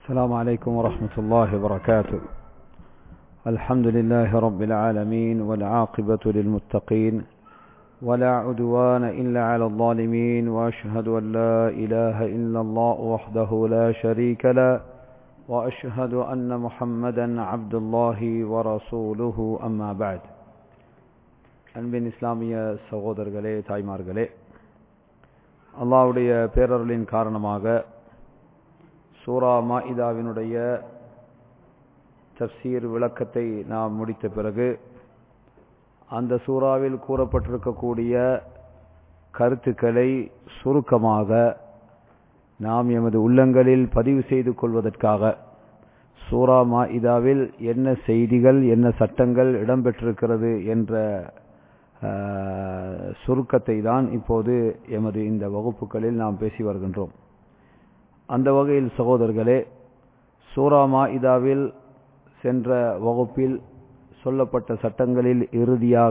السلام عليكم ورحمة الله وبركاته الحمد لله رب العالمين والعاقبة للمتقين ولا عدوان إلا على الظالمين وأشهد أن لا إله إلا الله وحده لا شريك له وأشهد أن محمدا عبد الله ورسوله أما بعد அன்பின் இஸ்லாமிய சகோதரர்களே தாய்மார்களே அல்லாவுடைய பேரருளின் காரணமாக சூரா மாஇதாவினுடைய தப்சீர் விளக்கத்தை நாம் முடித்த பிறகு அந்த சூறாவில் கூறப்பட்டிருக்கக்கூடிய கருத்துக்களை சுருக்கமாக நாம் எமது உள்ளங்களில் பதிவு செய்து கொள்வதற்காக சூரா மாஇதாவில் என்ன செய்திகள் என்ன சட்டங்கள் இடம்பெற்றிருக்கிறது என்ற சுருக்கத்தை தான் இப்போது எமது இந்த வகுப்புகளில் நாம் பேசி வருகின்றோம் அந்த வகையில் சகோதரர்களே சூரா மாஇதாவில் சென்ற வகுப்பில் சொல்லப்பட்ட சட்டங்களில் இறுதியாக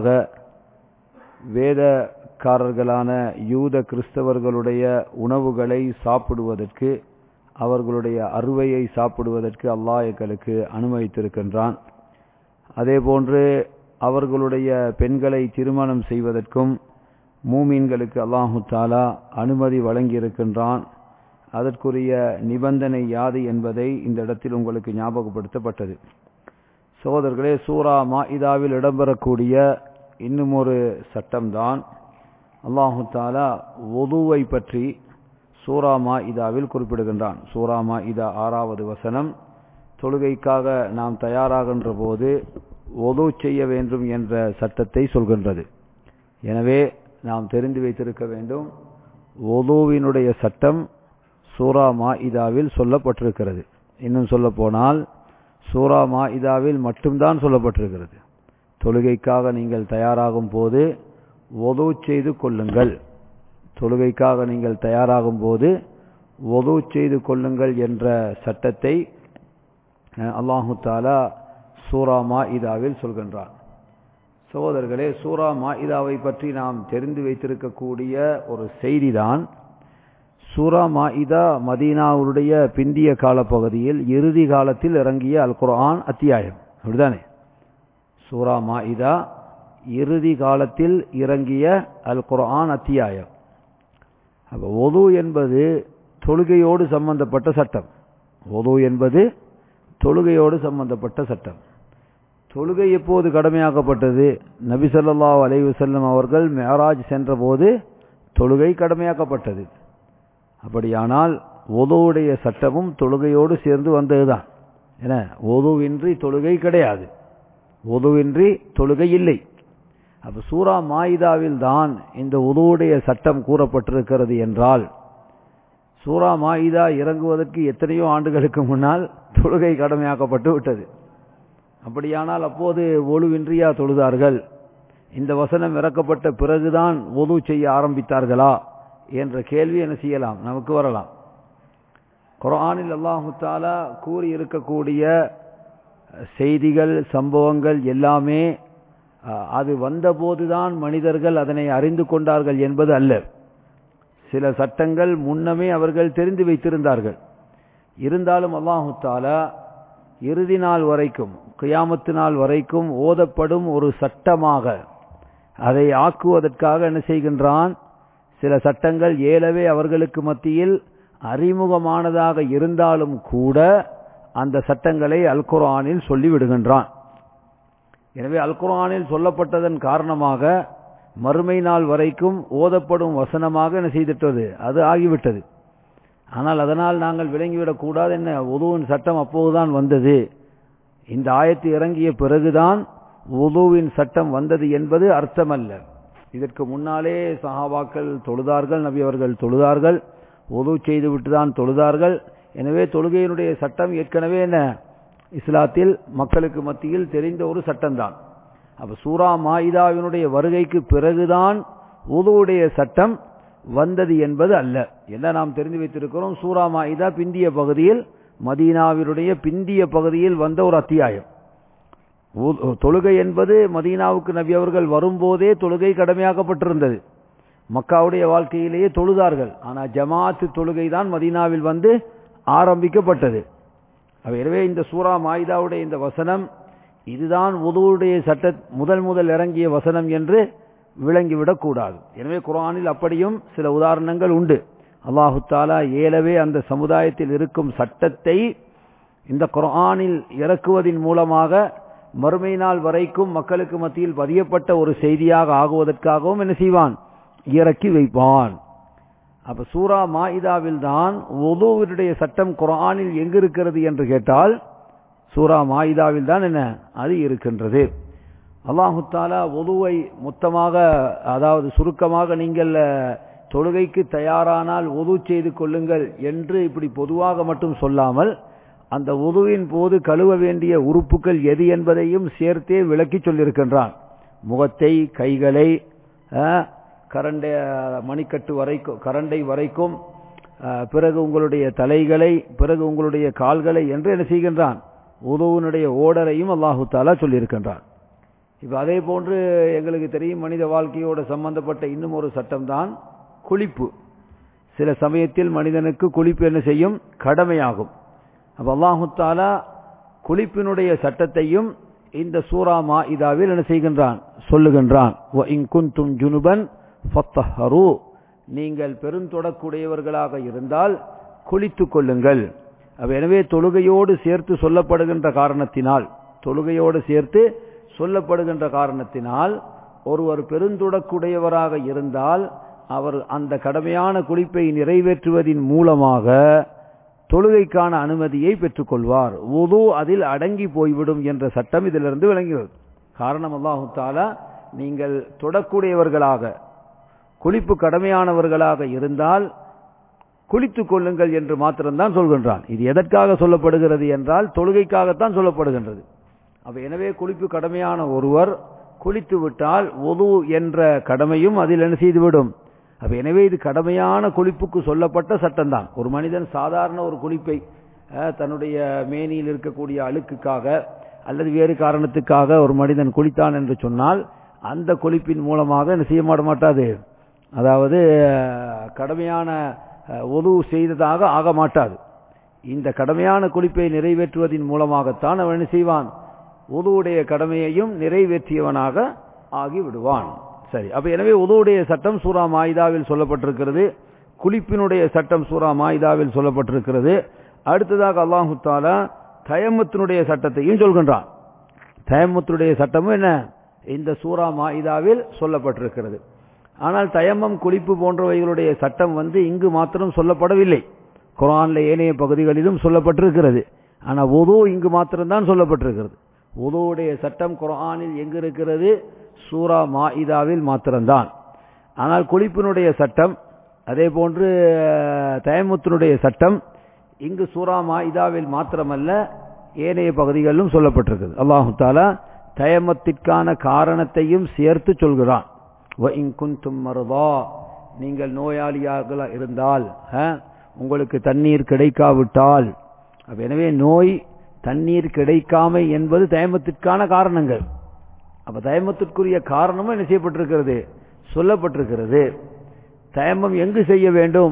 வேதக்காரர்களான யூத கிறிஸ்தவர்களுடைய உணவுகளை சாப்பிடுவதற்கு அவர்களுடைய அறுவையை சாப்பிடுவதற்கு அல்லாஹ் எங்களுக்கு அனுமதித்திருக்கின்றான் அதேபோன்று அவர்களுடைய பெண்களை திருமணம் செய்வதற்கும் மூமீன்களுக்கு அல்லாஹு தாலா அனுமதி வழங்கியிருக்கின்றான் அதற்குரிய நிபந்தனை யாது என்பதை இந்த இடத்தில் உங்களுக்கு ஞாபகப்படுத்தப்பட்டது சகோதரர்களே சூரா மாஇதாவில் இடம்பெறக்கூடிய இன்னும் ஒரு சட்டம்தான் அல்லாஹு தாலா ஒதுவை பற்றி சூரா மாஇதாவில் குறிப்பிடுகின்றான் சூரா மாஇதா ஆறாவது வசனம் தொழுகைக்காக நாம் தயாராகின்ற போது ஒது செய்ய வேண்டும் என்ற சட்டத்தை சொல்கின்றது எனவே நாம் தெரிந்து வைத்திருக்க வேண்டும் ஒதுவினுடைய சட்டம் சூரா மாஇதாவில் சொல்லப்பட்டிருக்கிறது இன்னும் சொல்ல போனால் சூரா மாஇதாவில் மட்டும்தான் சொல்லப்பட்டிருக்கிறது தொழுகைக்காக நீங்கள் தயாராகும் போது ஒது செய்து கொள்ளுங்கள் தொழுகைக்காக நீங்கள் தயாராகும் போது ஒது செய்து கொள்ளுங்கள் என்ற சட்டத்தை அல்லாஹு தாலா சூரா மாஇதாவில் சொல்கின்றான் சகோதரர்களே சூரா மாஇதாவை பற்றி நாம் தெரிந்து வைத்திருக்கக்கூடிய ஒரு செய்திதான் சூரா மாஇதா மதீனாவுடைய பிந்திய காலப்பகுதியில் இறுதி காலத்தில் இறங்கிய அல் குர்ஆன் அத்தியாயம் அப்படிதானே சூரா மாஇதா இறுதி காலத்தில் இறங்கிய அல் குர்ஆன் அத்தியாயம் அப்ப ஒது என்பது தொழுகையோடு சம்பந்தப்பட்ட சட்டம் ஒது என்பது தொழுகையோடு சம்பந்தப்பட்ட சட்டம் தொழுகை எப்போது கடமையாக்கப்பட்டது நபி சொல்லா அலைவசல்லம் அவர்கள் மேராஜ் சென்றபோது தொழுகை கடமையாக்கப்பட்டது அப்படியானால் ஒதுவுடைய சட்டமும் தொழுகையோடு சேர்ந்து வந்ததுதான் என ஒதுவின்றி தொழுகை கிடையாது ஒதுவின்றி தொழுகை இல்லை அப்ப சூரா மாயிதாவில் தான் இந்த உதுவுடைய சட்டம் கூறப்பட்டிருக்கிறது என்றால் சூரா மாயிதா இறங்குவதற்கு எத்தனையோ ஆண்டுகளுக்கு முன்னால் தொழுகை கடமையாக்கப்பட்டு விட்டது அப்படியானால் அப்போது ஒழுவின்றியா தொழுதார்கள் இந்த வசனம் இறக்கப்பட்ட பிறகுதான் ஒது செய்ய ஆரம்பித்தார்களா என்ற கேள்வி என்ன செய்யலாம் நமக்கு வரலாம் குரானில் அல்லாஹு தாலா கூறி இருக்கக்கூடிய செய்திகள் சம்பவங்கள் எல்லாமே அது வந்தபோதுதான் மனிதர்கள் அதனை அறிந்து கொண்டார்கள் என்பது அல்ல சில சட்டங்கள் முன்னமே அவர்கள் தெரிந்து வைத்திருந்தார்கள் இருந்தாலும் அல்லாஹு தாலா இறுதி நாள் வரைக்கும் கியாமத்து நாள் வரைக்கும் ஓதப்படும் ஒரு சட்டமாக அதை ஆக்குவதற்காக என்ன செய்கின்றான் சில சட்டங்கள் ஏலவே அவர்களுக்கு மத்தியில் அறிமுகமானதாக இருந்தாலும் கூட அந்த சட்டங்களை அல் குரானில் சொல்லிவிடுகின்றான் எனவே அல் குரானில் சொல்லப்பட்டதன் காரணமாக மறுமை நாள் வரைக்கும் ஓதப்படும் வசனமாக என்ன செய்துட்டது அது ஆகிவிட்டது ஆனால் அதனால் நாங்கள் விளங்கிவிடக் கூடாது என்ன உதுவின் சட்டம் அப்போதுதான் வந்தது இந்த ஆயத்து இறங்கிய பிறகுதான் உதுவின் சட்டம் வந்தது என்பது அர்த்தமல்ல இதற்கு முன்னாலே சஹாபாக்கள் தொழுதார்கள் நபி அவர்கள் தொழுதார்கள் உது செய்துவிட்டு தான் தொழுதார்கள் எனவே தொழுகையினுடைய சட்டம் ஏற்கனவே என்ன இஸ்லாத்தில் மக்களுக்கு மத்தியில் தெரிந்த ஒரு சட்டம்தான் அப்ப சூரா மாயிதாவினுடைய வருகைக்கு பிறகுதான் உதுவுடைய சட்டம் வந்தது என்பது அல்ல என்ன நாம் தெரிந்து வைத்திருக்கிறோம் சூரா மாயிதா பிந்திய பகுதியில் மதீனாவினுடைய பிந்திய பகுதியில் வந்த ஒரு அத்தியாயம் தொழுகை என்பது மதீனாவுக்கு நபி அவர்கள் வரும்போதே தொழுகை கடமையாக்கப்பட்டிருந்தது மக்காவுடைய வாழ்க்கையிலேயே தொழுதார்கள் ஆனால் ஜமாத்து தொழுகை தான் மதீனாவில் வந்து ஆரம்பிக்கப்பட்டது எனவே இந்த சூரா மாயிதாவுடைய இந்த வசனம் இதுதான் உதுவுடைய சட்ட முதல் முதல் இறங்கிய வசனம் என்று விளங்கிவிடக் கூடாது எனவே குரானில் அப்படியும் சில உதாரணங்கள் உண்டு அல்லாஹு தாலா ஏலவே அந்த சமுதாயத்தில் இருக்கும் சட்டத்தை இந்த குரானில் இறக்குவதின் மூலமாக மறுமை நாள் வரைக்கும் மக்களுக்கு மத்தியில் பதியப்பட்ட ஒரு செய்தியாக ஆகுவதற்காகவும் என்ன செய்வான் இறக்கி வைப்பான் அப்ப சூரா மாயிதாவில் தான் ஒதுவருடைய சட்டம் குரானில் எங்கு இருக்கிறது என்று கேட்டால் சூரா மாயிதாவில் தான் என்ன அது இருக்கின்றது அல்லாஹு தாலா ஒதுவை மொத்தமாக அதாவது சுருக்கமாக நீங்கள் தொழுகைக்கு தயாரானால் ஒது செய்து கொள்ளுங்கள் என்று இப்படி பொதுவாக மட்டும் சொல்லாமல் அந்த உதுவின் போது கழுவ வேண்டிய உறுப்புகள் எது என்பதையும் சேர்த்தே விளக்கி சொல்லியிருக்கின்றான் முகத்தை கைகளை கரண்டை மணிக்கட்டு வரைக்கும் கரண்டை வரைக்கும் பிறகு உங்களுடைய தலைகளை பிறகு உங்களுடைய கால்களை என்று என்ன செய்கின்றான் உதவுனுடைய ஓடரையும் அல்லாஹு தாலா சொல்லியிருக்கின்றான் இப்ப அதே போன்று எங்களுக்கு தெரியும் மனித வாழ்க்கையோட சம்பந்தப்பட்ட இன்னும் ஒரு சட்டம் தான் குளிப்பு சில சமயத்தில் மனிதனுக்கு குளிப்பு என்ன செய்யும் கடமையாகும் அப்ப அல்லாஹு தாலா குளிப்பினுடைய சட்டத்தையும் இந்த சூரா மா இதாவில் என்ன செய்கின்றான் சொல்லுகின்றான் ஜுனுபன் ஃபத்தஹரு நீங்கள் பெருந்தொடக்கூடியவர்களாக இருந்தால் குளித்துக் கொள்ளுங்கள் எனவே தொழுகையோடு சேர்த்து சொல்லப்படுகின்ற காரணத்தினால் தொழுகையோடு சேர்த்து சொல்லப்படுகின்ற காரணத்தினால் ஒருவர் பெருந்தொடக்குடையவராக இருந்தால் அவர் அந்த கடமையான குளிப்பை நிறைவேற்றுவதின் மூலமாக தொழுகைக்கான அனுமதியை பெற்றுக்கொள்வார் உது அதில் அடங்கி போய்விடும் என்ற சட்டம் இதிலிருந்து விளங்குகிறது காரணம் அல்லாஹு தாலா நீங்கள் தொடக்கூடியவர்களாக குளிப்பு கடமையானவர்களாக இருந்தால் குளித்துக் கொள்ளுங்கள் என்று மாத்திரம்தான் சொல்கின்றான் இது எதற்காக சொல்லப்படுகிறது என்றால் தொழுகைக்காகத்தான் சொல்லப்படுகின்றது அப்ப எனவே குளிப்பு கடமையான ஒருவர் குளித்து விட்டால் ஒது என்ற கடமையும் அதில் என்ன செய்துவிடும் அப்ப எனவே இது கடமையான குளிப்புக்கு சொல்லப்பட்ட சட்டம் தான் ஒரு மனிதன் சாதாரண ஒரு குளிப்பை தன்னுடைய மேனியில் இருக்கக்கூடிய அழுக்குக்காக அல்லது வேறு காரணத்துக்காக ஒரு மனிதன் குளித்தான் என்று சொன்னால் அந்த குளிப்பின் மூலமாக என்ன செய்ய மாட்டாது அதாவது கடமையான ஒது செய்ததாக ஆக மாட்டாது இந்த கடமையான குளிப்பை நிறைவேற்றுவதன் மூலமாகத்தான் அவன் என்ன செய்வான் உதுவுடைய கடமையையும் நிறைவேற்றியவனாக ஆகிவிடுவான் சரி அப்ப எனவே உதுவுடைய சட்டம் சூரா மாயுதாவில் சொல்லப்பட்டிருக்கிறது குளிப்பினுடைய சட்டம் சூரா மாயுதாவில் சொல்லப்பட்டிருக்கிறது அடுத்ததாக அல்லாஹு தாலா தயமத்தினுடைய சட்டத்தையும் சொல்கின்றான் தயமத்தினுடைய சட்டமும் என்ன இந்த சூரா மாயுதாவில் சொல்லப்பட்டிருக்கிறது ஆனால் தயமம் குளிப்பு போன்றவைகளுடைய சட்டம் வந்து இங்கு மாத்திரம் சொல்லப்படவில்லை குரான்ல ஏனைய பகுதிகளிலும் சொல்லப்பட்டிருக்கிறது ஆனா உது இங்கு மாத்திரம்தான் சொல்லப்பட்டிருக்கிறது உதுவுடைய சட்டம் குரானில் எங்கு இருக்கிறது சூரா மாயிதாவில் மாத்திரம்தான் ஆனால் குளிப்பினுடைய சட்டம் அதே போன்று தயமுத்தினுடைய சட்டம் இங்கு சூரா மாயிதாவில் மாத்திரமல்ல ஏனைய பகுதிகளிலும் சொல்லப்பட்டிருக்கிறது அல்லாஹு தாலா தயமத்திற்கான காரணத்தையும் சேர்த்து சொல்கிறான் மருதா நீங்கள் நோயாளியாக இருந்தால் உங்களுக்கு தண்ணீர் கிடைக்காவிட்டால் எனவே நோய் தண்ணீர் கிடைக்காமை என்பது தயமத்திற்கான காரணங்கள் அப்ப தயமத்திற்குரிய காரணமும் என்ன செய்யப்பட்டிருக்கிறது சொல்லப்பட்டிருக்கிறது தயமம் எங்கு செய்ய வேண்டும்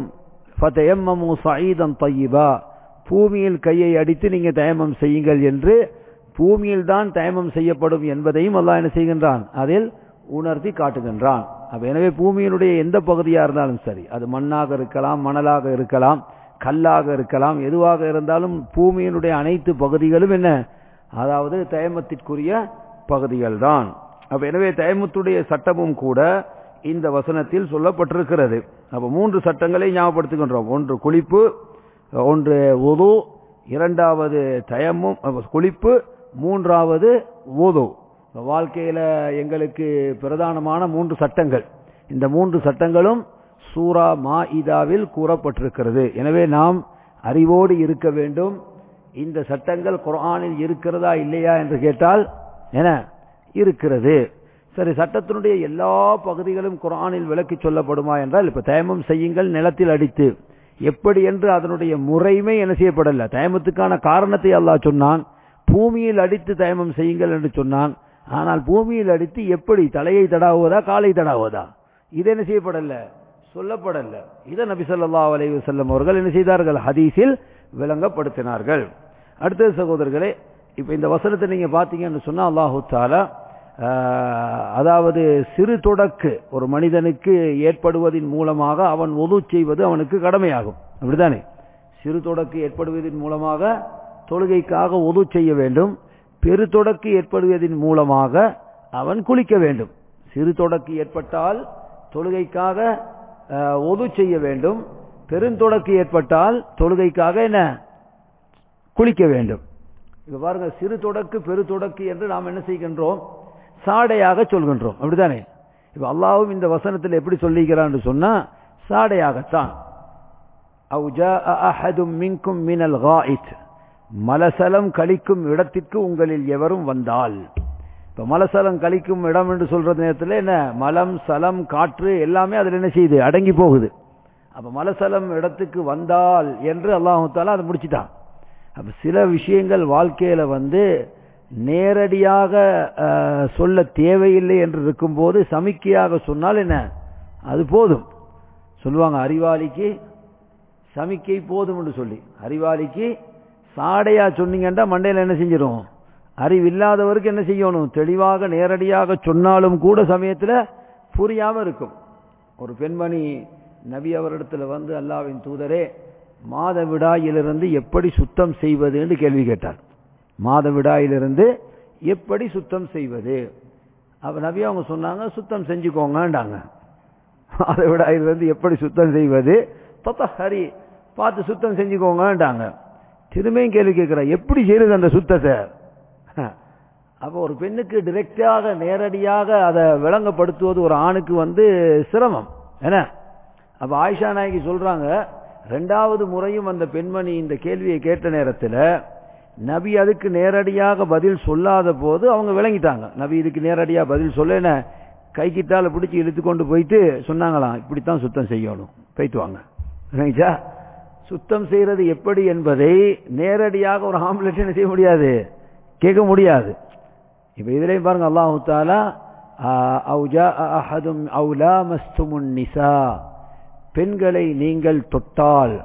பூமியில் கையை அடித்து நீங்க தயமம் செய்யுங்கள் என்று பூமியில் தான் தயமம் செய்யப்படும் என்பதையும் அல்லாஹ் என்ன செய்கின்றான் அதில் உணர்த்தி காட்டுகின்றான் அப்ப எனவே பூமியினுடைய எந்த பகுதியா இருந்தாலும் சரி அது மண்ணாக இருக்கலாம் மணலாக இருக்கலாம் கல்லாக இருக்கலாம் எதுவாக இருந்தாலும் பூமியினுடைய அனைத்து பகுதிகளும் என்ன அதாவது தயமத்திற்குரிய பகுதிகள் தான் அப்ப எனவே தயமத்துடைய சட்டமும் கூட இந்த வசனத்தில் சொல்லப்பட்டிருக்கிறது அப்ப மூன்று சட்டங்களை ஞாபகப்படுத்துகின்றோம் ஒன்று குளிப்பு ஒன்று உது இரண்டாவது தயமும் குளிப்பு மூன்றாவது உது வாழ்க்கையில எங்களுக்கு பிரதானமான மூன்று சட்டங்கள் இந்த மூன்று சட்டங்களும் சூரா மா இதாவில் கூறப்பட்டிருக்கிறது எனவே நாம் அறிவோடு இருக்க வேண்டும் இந்த சட்டங்கள் குரானில் இருக்கிறதா இல்லையா என்று கேட்டால் என இருக்கிறது சரி சட்டத்தினுடைய எல்லா பகுதிகளும் குரானில் விளக்கி சொல்லப்படுமா என்றால் இப்ப தயமம் செய்யுங்கள் நிலத்தில் அடித்து எப்படி என்று அதனுடைய முறைமை என்ன செய்யப்படல தயமத்துக்கான காரணத்தை அல்லாஹ் சொன்னான் பூமியில் அடித்து தயமம் செய்யுங்கள் என்று சொன்னான் ஆனால் பூமியில் அடித்து எப்படி தலையை தடாவுவதா காலை தடாவுவதா இது என்ன செய்யப்படல சொல்லப்படல இதை நபி சொல்லா அலைவு செல்லம் அவர்கள் என்ன செய்தார்கள் ஹதீஸில் விளங்கப்படுத்தினார்கள் அடுத்தது சகோதரர்களே இப்ப இந்த வசனத்தை நீங்க பாத்தீங்கன்னு சொன்னா அல்லாஹு தாலா அதாவது சிறு தொடக்கு ஒரு மனிதனுக்கு ஏற்படுவதன் மூலமாக அவன் ஒது செய்வது அவனுக்கு கடமையாகும் அப்படிதானே சிறு தொடக்கு ஏற்படுவதன் மூலமாக தொழுகைக்காக ஒது செய்ய வேண்டும் பெரு தொடக்கு ஏற்படுவதன் மூலமாக அவன் குளிக்க வேண்டும் சிறு தொடக்கு ஏற்பட்டால் தொழுகைக்காக ஒது செய்ய வேண்டும் பெருந்தொடக்கு ஏற்பட்டால் தொழுகைக்காக என்ன குளிக்க வேண்டும் இப்ப பாருங்க சிறு தொடக்கு பெரு தொடக்கு என்று நாம் என்ன செய்கின்றோம் சாடையாக சொல்கின்றோம் அப்படித்தானே இப்ப அல்லாவும் இந்த வசனத்தில் எப்படி சொல்லிக்கிறான்னு சொன்னா சாடையாகத்தான் மினல் மலசலம் கழிக்கும் இடத்திற்கு உங்களில் எவரும் வந்தால் இப்ப மலசலம் கழிக்கும் இடம் என்று சொல்ற நேரத்தில் என்ன மலம் சலம் காற்று எல்லாமே அதில் என்ன செய்யுது அடங்கி போகுது அப்ப மலசலம் இடத்துக்கு வந்தால் என்று அல்லாஹால அதை முடிச்சிட்டான் அப்ப சில விஷயங்கள் வாழ்க்கையில வந்து நேரடியாக சொல்ல தேவையில்லை என்று இருக்கும்போது சமிக்கையாக சொன்னால் என்ன அது போதும் சொல்லுவாங்க அறிவாளிக்கு சமிக்கை போதும் என்று சொல்லி அறிவாளிக்கு சாடையா சொன்னீங்கன்னா மண்டையில் என்ன செஞ்சிடும் அறிவில்லாதவருக்கு என்ன செய்யணும் தெளிவாக நேரடியாக சொன்னாலும் கூட சமயத்தில் புரியாம இருக்கும் ஒரு பெண்மணி நபி அவரிடத்துல வந்து அல்லாவின் தூதரே மாதவிடாயிலிருந்து எப்படி சுத்தம் செய்வது என்று கேள்வி கேட்டார் மாதவிடாயிலிருந்து எப்படி சுத்தம் செய்வது அப்ப நபி அவங்க சொன்னாங்க சுத்தம் செஞ்சுக்கோங்கண்டாங்க மாதவிடாயிலிருந்து எப்படி சுத்தம் செய்வது ஹரி பார்த்து சுத்தம் செஞ்சுக்கோங்கண்டாங்க திரும்பியும் கேள்வி கேட்கிற எப்படி செய்யறது அந்த சுத்தத்தை அப்போ ஒரு பெண்ணுக்கு டிரெக்டாக நேரடியாக அதை விளங்கப்படுத்துவது ஒரு ஆணுக்கு வந்து சிரமம் என்ன அப்ப ஆயிஷா நாயகி சொல்றாங்க ரெண்டாவது முறையும் அந்த பெண்மணி இந்த கேள்வியை கேட்ட நேரத்தில் நபி அதுக்கு நேரடியாக பதில் சொல்லாத போது அவங்க விளங்கிட்டாங்க நபி இதுக்கு நேரடியாக பதில் சொல்ல என்ன கைக்கிட்டால பிடிச்சி இழுத்து கொண்டு போயிட்டு சொன்னாங்களாம் இப்படித்தான் சுத்தம் செய்யணும் போயிட்டு வாங்க விளங்கிச்சா சுத்தம் செய்யறது எப்படி என்பதை நேரடியாக ஒரு ஆம்புலன்ஸ் என்ன செய்ய முடியாது கேட்க முடியாது இப்ப இதுலயும் பாருங்க அல்லாஹு தாலா நிசா பெண்களை நீங்கள் தொட்டால்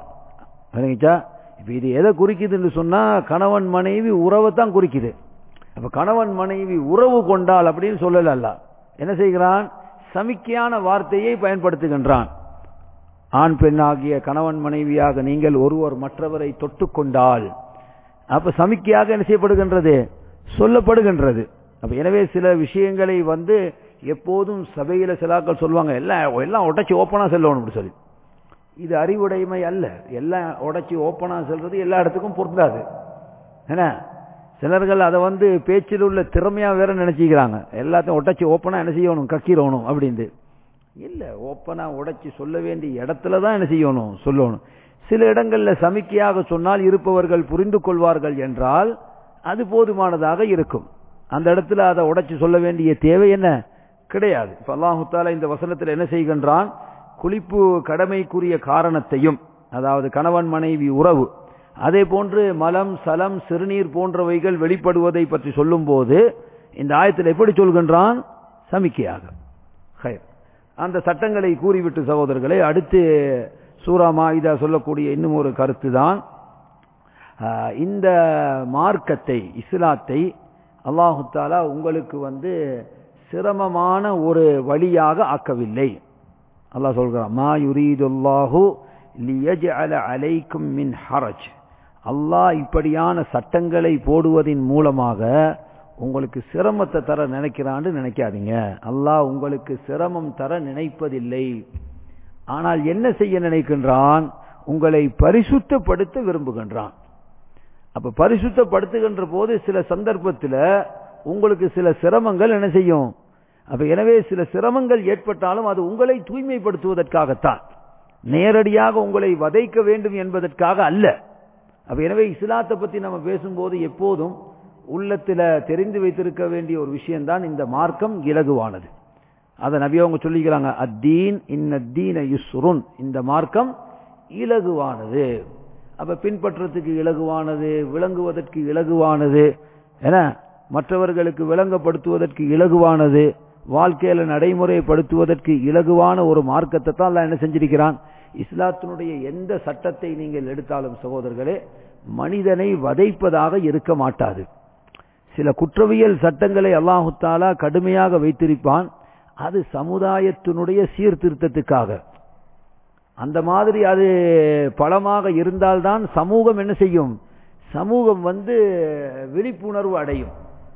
இப்ப இது எதை குறிக்குதுன்னு சொன்னா கணவன் மனைவி உறவை தான் குறிக்குது அப்ப கணவன் மனைவி உறவு கொண்டால் அப்படின்னு சொல்லல அல்ல என்ன செய்கிறான் சமிக்கையான வார்த்தையை பயன்படுத்துகின்றான் ஆண் பெண் ஆகிய கணவன் மனைவியாக நீங்கள் ஒருவர் மற்றவரை தொட்டுக்கொண்டால் அப்ப சமிக்கையாக என்ன செய்யப்படுகின்றது சொல்லப்படுகின்றது அப்ப எனவே சில விஷயங்களை வந்து எப்போதும் சபையில சிலாக்கள் சொல்லுவாங்க எல்லாம் எல்லாம் உடச்சி ஓப்பனா செல்லணும் அப்படி சொல்லி இது அறிவுடைமை அல்ல எல்லாம் உடச்சி ஓப்பனா செல்றது எல்லா இடத்துக்கும் பொருந்தாது என்ன சிலர்கள் அதை வந்து பேச்சில் உள்ள திறமையா வேற நினைச்சுக்கிறாங்க எல்லாத்தையும் உடச்சி ஓப்பனா என்ன செய்யணும் கக்கிரணும் அப்படின்ட்டு இல்ல ஓப்பனா உடைச்சி சொல்ல வேண்டிய இடத்துல தான் என்ன செய்யணும் சொல்லணும் சில இடங்கள்ல சமிக்கையாக சொன்னால் இருப்பவர்கள் புரிந்து கொள்வார்கள் என்றால் அது போதுமானதாக இருக்கும் அந்த இடத்துல அதை உடைச்சு சொல்ல வேண்டிய தேவை என்ன கிடையாது இப்ப அல்லாஹுத்தால இந்த வசனத்தில் என்ன செய்கின்றான் குளிப்பு கடமைக்குரிய காரணத்தையும் அதாவது கணவன் மனைவி உறவு அதே போன்று மலம் சலம் சிறுநீர் போன்றவைகள் வெளிப்படுவதை பற்றி சொல்லும் போது இந்த ஆயத்தில் எப்படி சொல்கின்றான் சமிக்கையாக அந்த சட்டங்களை கூறிவிட்டு சகோதரர்களை அடுத்து சூரா மாயிதா சொல்லக்கூடிய இன்னும் ஒரு கருத்து தான் இந்த மார்க்கத்தை இஸ்லாத்தை அல்லாஹு தாலா உங்களுக்கு வந்து சிரமமான ஒரு வழியாக ஆக்கவில்லை அல்லாஹ் சொல்கிறான் மா யுரீதுல்லாஹு லியஜ்அல அலைக்கும் மின் ஹரஜ் அல்லாஹ் இப்படியான சட்டங்களை போடுவதின் மூலமாக உங்களுக்கு சிரமத்தை தர நினைக்கிறான்னு நினைக்காதீங்க அல்லாஹ் உங்களுக்கு சிரமம் தர நினைப்பதில்லை ஆனால் என்ன செய்ய நினைக்கின்றான் உங்களை பரிசுத்தப்படுத்த விரும்புகின்றான் அப்ப பரிசுத்தப்படுத்துகின்ற போது சில சந்தர்ப்பத்தில் உங்களுக்கு சில சிரமங்கள் என்ன செய்யும் அப்ப எனவே சில சிரமங்கள் ஏற்பட்டாலும் அது உங்களை தூய்மைப்படுத்துவதற்காகத்தான் நேரடியாக உங்களை வதைக்க வேண்டும் என்பதற்காக அல்ல அப்ப எனவே இஸ்லாத்தை பத்தி நம்ம பேசும்போது எப்போதும் உள்ளத்துல தெரிந்து வைத்திருக்க வேண்டிய ஒரு விஷயம்தான் இந்த மார்க்கம் இலகுவானது அதை நபி அவங்க சொல்லிக்கிறாங்க அத்தீன் இன்னத்தீன யுஸ்ருன் இந்த மார்க்கம் இலகுவானது அப்ப பின்பற்றத்துக்கு இலகுவானது விளங்குவதற்கு இலகுவானது என மற்றவர்களுக்கு விளங்கப்படுத்துவதற்கு இலகுவானது வாழ்க்கையில நடைமுறைப்படுத்துவதற்கு இலகுவான ஒரு மார்க்கத்தை தான் என்ன செஞ்சிருக்கிறான் இஸ்லாத்தினுடைய எந்த சட்டத்தை நீங்கள் எடுத்தாலும் சகோதரர்களே மனிதனை வதைப்பதாக இருக்க மாட்டாது சில குற்றவியல் சட்டங்களை அல்லாஹு தாலா கடுமையாக வைத்திருப்பான் அது சமுதாயத்தினுடைய சீர்திருத்தத்துக்காக அந்த மாதிரி அது பலமாக இருந்தால்தான் சமூகம் என்ன செய்யும் சமூகம் வந்து விழிப்புணர்வு அடையும்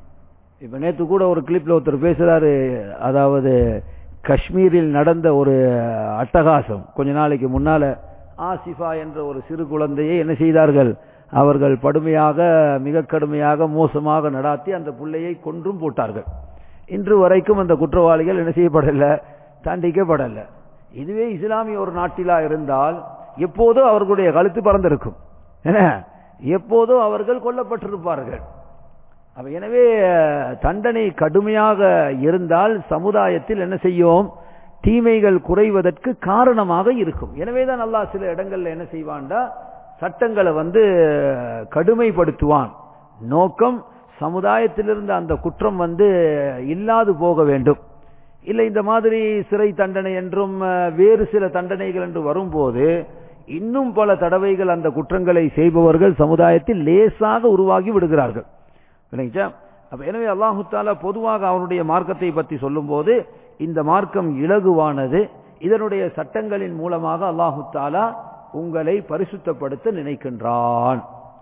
இப்ப நேற்று கூட ஒரு கிளிப்ல ஒருத்தர் பேசுறாரு அதாவது காஷ்மீரில் நடந்த ஒரு அட்டகாசம் கொஞ்ச நாளைக்கு முன்னால ஆசிஃபா என்ற ஒரு சிறு குழந்தையை என்ன செய்தார்கள் அவர்கள் படுமையாக மிக கடுமையாக மோசமாக நடாத்தி அந்த பிள்ளையை கொன்றும் போட்டார்கள் இன்று வரைக்கும் அந்த குற்றவாளிகள் என்ன செய்யப்படல தண்டிக்கப்படல இதுவே இஸ்லாமிய ஒரு நாட்டிலா இருந்தால் எப்போதோ அவர்களுடைய கழுத்து பறந்திருக்கும் என்ன எப்போதோ அவர்கள் கொல்லப்பட்டிருப்பார்கள் அப்ப எனவே தண்டனை கடுமையாக இருந்தால் சமுதாயத்தில் என்ன செய்யும் தீமைகள் குறைவதற்கு காரணமாக இருக்கும் எனவேதான் அல்லாஹ் சில இடங்கள்ல என்ன செய்வான்டா சட்டங்களை வந்து கடுமைப்படுத்துவான் நோக்கம் சமுதாயத்திலிருந்து அந்த குற்றம் வந்து இல்லாது போக வேண்டும் இல்லை இந்த மாதிரி சிறை தண்டனை என்றும் வேறு சில தண்டனைகள் என்று வரும்போது இன்னும் பல தடவைகள் அந்த குற்றங்களை செய்பவர்கள் சமுதாயத்தில் லேசாக உருவாகி விடுகிறார்கள் விளங்கிச்சா அப்ப எனவே அல்லாஹு தாலா பொதுவாக அவனுடைய மார்க்கத்தை பற்றி சொல்லும் போது இந்த மார்க்கம் இலகுவானது இதனுடைய சட்டங்களின் மூலமாக அல்லாஹு தாலா உங்களை பரிசுத்தப்படுத்த நினைக்கின்றான்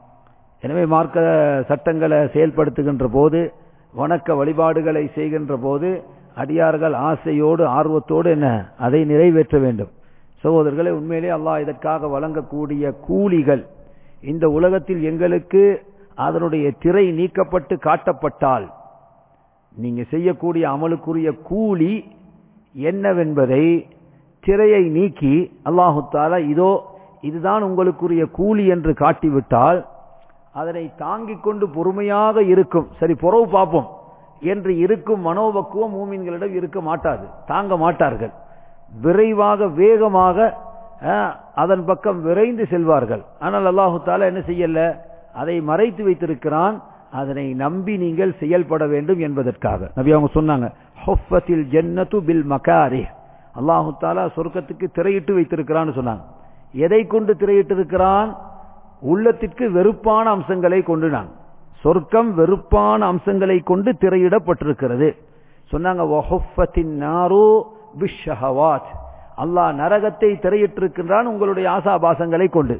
எனவே மார்க்க சட்டங்களை செயல்படுத்துகின்ற போது வணக்க வழிபாடுகளை செய்கின்ற போது அடியார்கள் ஆசையோடு ஆர்வத்தோடு என்ன அதை நிறைவேற்ற வேண்டும் சகோதரர்களை உண்மையிலே அல்லாஹ் இதற்காக வழங்கக்கூடிய கூலிகள் இந்த உலகத்தில் எங்களுக்கு அதனுடைய திரை நீக்கப்பட்டு காட்டப்பட்டால் நீங்க செய்யக்கூடிய அமலுக்குரிய கூலி என்னவென்பதை திரையை நீக்கி அல்லாஹு தாலா இதோ இதுதான் உங்களுக்குரிய கூலி என்று காட்டிவிட்டால் அதனை தாங்கிக் கொண்டு பொறுமையாக இருக்கும் சரி புறவு பார்ப்போம் என்று இருக்கும் மனோபக்குவம் மூமின்களிடம் இருக்க மாட்டாது தாங்க மாட்டார்கள் விரைவாக வேகமாக அதன் பக்கம் விரைந்து செல்வார்கள் ஆனால் அல்லாஹு தாலா என்ன செய்யல அதை மறைத்து வைத்திருக்கிறான் அதனை நம்பி நீங்கள் செயல்பட வேண்டும் என்பதற்காக நபி அவங்க சொன்னாங்க ஹொஃபத்தில் ஜன்னத்து பில் மகாரி அல்லாஹு தாலா சொர்க்கத்துக்கு திரையிட்டு வைத்திருக்கிறான்னு சொன்னாங்க எதை கொண்டு திரையிட்டு இருக்கிறான் உள்ளத்திற்கு வெறுப்பான அம்சங்களை கொண்டு நான் சொர்க்கம் வெறுப்பான அம்சங்களை கொண்டு திரையிடப்பட்டிருக்கிறது சொன்னாங்க அல்லாஹ் நரகத்தை திரையிட்டிருக்கின்றான் உங்களுடைய ஆசாபாசங்களை கொண்டு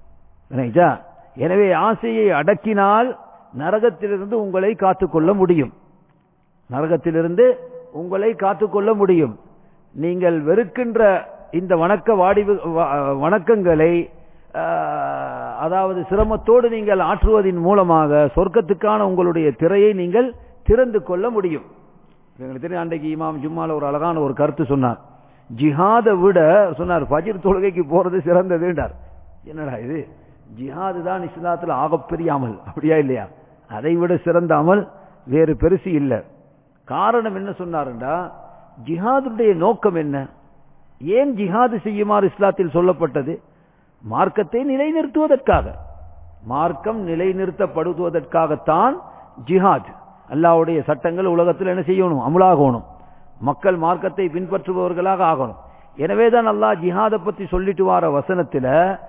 எனவே ஆசையை அடக்கினால் நரகத்திலிருந்து உங்களை காத்துக்கொள்ள முடியும் நரகத்திலிருந்து உங்களை காத்துக்கொள்ள முடியும் நீங்கள் வெறுக்கின்ற இந்த வணக்க வாடி வணக்கங்களை அதாவது சிரமத்தோடு நீங்கள் ஆற்றுவதன் மூலமாக சொர்க்கத்துக்கான உங்களுடைய திரையை நீங்கள் திறந்து கொள்ள முடியும் எங்களுக்கு தெரியும் அன்றைக்கு இமாம் ஜும்மால ஒரு அழகான ஒரு கருத்து சொன்னார் ஜிஹாதை விட சொன்னார் ஃபஜிர் தொழுகைக்கு போறது சிறந்ததுன்றார் என்னடா இது ஜிஹாது தான் இஸ்லாத்துல ஆகப்பெரிய அமல் அப்படியா இல்லையா அதை விட சிறந்த அமல் வேறு பெருசு இல்லை காரணம் என்ன சொன்னாருண்டா ஜிஹாதுடைய நோக்கம் என்ன ஏன் ஜிஹாது செய்யுமாறு இஸ்லாத்தில் சொல்லப்பட்டது மார்க்கத்தை நிலைநிறுத்துவதற்காக மார்க்கம் நிலைநிறுத்தப்படுவதற்காகத்தான் ஜிஹாத் அல்லாவுடைய சட்டங்கள் உலகத்தில் என்ன செய்யணும் அமுலாகணும் மக்கள் மார்க்கத்தை பின்பற்றுபவர்களாக ஆகணும் எனவேதான் அல்லாஹ் ஜிஹாதை பத்தி சொல்லிட்டு வார வசனத்துல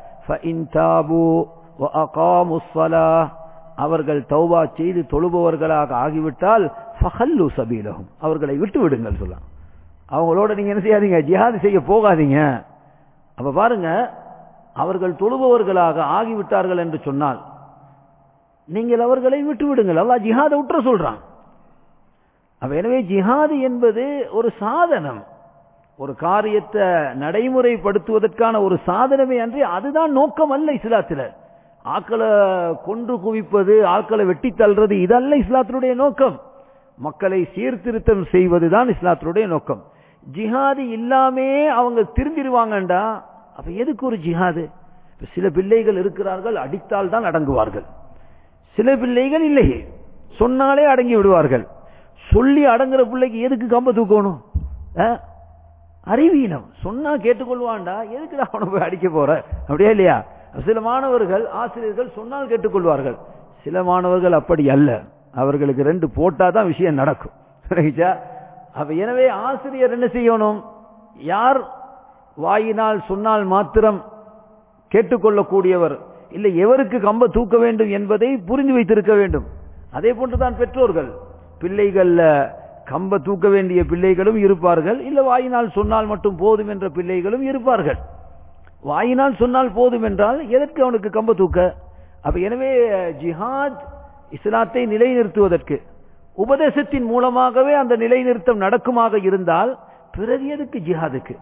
அவர்கள் தௌபா செய்து தொழுபவர்களாக ஆகிவிட்டால் ஃபஹல்லு சபீலகும் அவர்களை விட்டு விடுங்கள் சொல்லலாம் அவங்களோட நீங்க என்ன செய்யாதீங்க ஜிஹாது செய்ய போகாதீங்க அப்ப பாருங்க அவர்கள் தொழுபவர்களாக ஆகிவிட்டார்கள் என்று சொன்னால் நீங்கள் அவர்களை விட்டு விடுங்கள் அல்லா ஜிஹாதை விட்டுற சொல்றான் அப்ப எனவே ஜிஹாது என்பது ஒரு சாதனம் ஒரு காரியத்தை நடைமுறைப்படுத்துவதற்கான ஒரு சாதனமே அன்றி அதுதான் நோக்கம் அல்ல இஸ்லாத்துல ஆக்களை கொன்று குவிப்பது ஆட்களை வெட்டி தள்ளுறது இதல்ல இஸ்லாத்தினுடைய நோக்கம் மக்களை சீர்திருத்தம் செய்வதுதான் இஸ்லாத்தினுடைய நோக்கம் ஜிஹாது இல்லாமே அவங்க திரும்பிடுவாங்கண்டா அப்ப எதுக்கு ஒரு ஜிஹாது சில பிள்ளைகள் இருக்கிறார்கள் அடித்தால் தான் அடங்குவார்கள் சில பிள்ளைகள் இல்லையே சொன்னாலே அடங்கி விடுவார்கள் சொல்லி அடங்குற பிள்ளைக்கு எதுக்கு கம்ப தூக்கணும் அறிவீனம் சொன்னா கேட்டுக்கொள்வான்டா எதுக்கு அவனை போய் அடிக்க போற அப்படியா இல்லையா சில மாணவர்கள் ஆசிரியர்கள் சொன்னால் கேட்டுக்கொள்வார்கள் சில மாணவர்கள் அப்படி அல்ல அவர்களுக்கு ரெண்டு போட்டாதான் விஷயம் நடக்கும் அப்ப எனவே ஆசிரியர் என்ன செய்யணும் யார் வாயினால் சொன்னால் மாத்திரம் கேட்டுக்கொள்ளக்கூடியவர் இல்லை எவருக்கு கம்ப தூக்க வேண்டும் என்பதை புரிந்து வைத்திருக்க வேண்டும் அதே போன்றுதான் பெற்றோர்கள் பிள்ளைகள்ல கம்ப தூக்க வேண்டிய பிள்ளைகளும் இருப்பார்கள் இல்ல வாயினால் சொன்னால் மட்டும் போதும் என்ற பிள்ளைகளும் இருப்பார்கள் வாயினால் சொன்னால் போதும் என்றால் எதற்கு அவனுக்கு கம்ப தூக்க அப்ப எனவே ஜிஹாத் இஸ்லாத்தை நிலைநிறுத்துவதற்கு உபதேசத்தின் மூலமாகவே அந்த நிலைநிறுத்தம் நடக்குமாக இருந்தால் பிறகு எதுக்கு ஜிஹாதுக்கு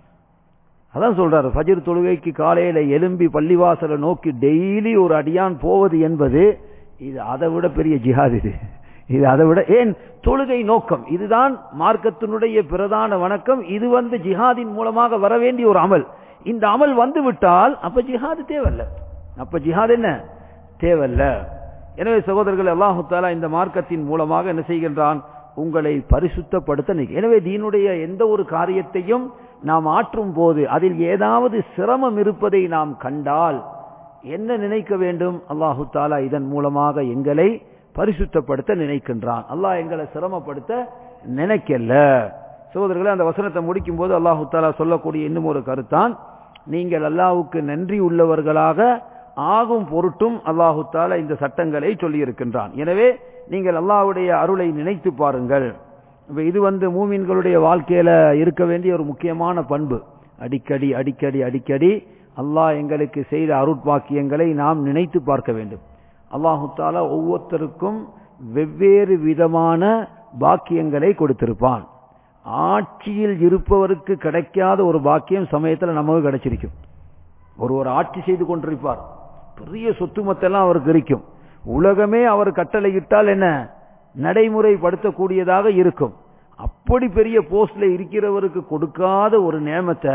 அதான் சொல்றாரு ஃபஜர் தொழுகைக்கு காலையில எலும்பி பள்ளிவாசலை நோக்கி டெய்லி ஒரு அடியான் போவது என்பது இது அதை விட பெரிய ஜிஹாத் இது இது அதை விட ஏன் தொழுகை நோக்கம் இதுதான் மார்க்கத்தினுடைய பிரதான வணக்கம் இது வந்து ஜிஹாதின் மூலமாக வர வேண்டிய ஒரு அமல் இந்த அமல் வந்து விட்டால் அப்ப ஜிஹாது தேவையில்ல அப்ப ஜிஹாத் என்ன தேவையில்ல எனவே சகோதரர்கள் அல்லாஹு தாலா இந்த மார்க்கத்தின் மூலமாக என்ன செய்கின்றான் உங்களை பரிசுத்தப்படுத்த நினை- எனவே தீனுடைய எந்த ஒரு காரியத்தையும் நாம் ஆற்றும் போது அதில் ஏதாவது சிரமம் இருப்பதை நாம் கண்டால் என்ன நினைக்க வேண்டும் அல்லாஹு தாலா இதன் மூலமாக எங்களை பரிசுத்தப்படுத்த நினைக்கின்றான் அல்லாஹ் எங்களை சிரமப்படுத்த நினைக்கல சகோதரர்களே அந்த வசனத்தை முடிக்கும் போது அல்லாஹு தாலா சொல்லக்கூடிய இன்னும் ஒரு கருத்தான் நீங்கள் அல்லாஹ்வுக்கு நன்றி உள்ளவர்களாக ஆகும் பொருட்டும் அல்லாஹு தாலா இந்த சட்டங்களை சொல்லி இருக்கின்றான் எனவே நீங்கள் அல்லாஹ்வுடைய அருளை நினைத்து பாருங்கள் இப்ப இது வந்து மூமின்களுடைய வாழ்க்கையில இருக்க வேண்டிய ஒரு முக்கியமான பண்பு அடிக்கடி அடிக்கடி அடிக்கடி அல்லாஹ் எங்களுக்கு செய்த அருட்பாக்கியங்களை நாம் நினைத்து பார்க்க வேண்டும் அல்லாஹு தாலா ஒவ்வொருத்தருக்கும் வெவ்வேறு விதமான பாக்கியங்களை கொடுத்திருப்பான் ஆட்சியில் இருப்பவருக்கு கிடைக்காத ஒரு பாக்கியம் சமயத்துல நமக்கு கிடைச்சிருக்கும் ஒரு ஒரு ஆட்சி செய்து கொண்டிருப்பார் பெரிய சொத்து மத்தெல்லாம் அவருக்கு இருக்கும் உலகமே அவர் கட்டளையிட்டால் என்ன நடைமுறைப்படுத்தக்கூடியதாக இருக்கும் அப்படி பெரிய போஸ்ட்ல இருக்கிறவருக்கு கொடுக்காத ஒரு நேமத்தை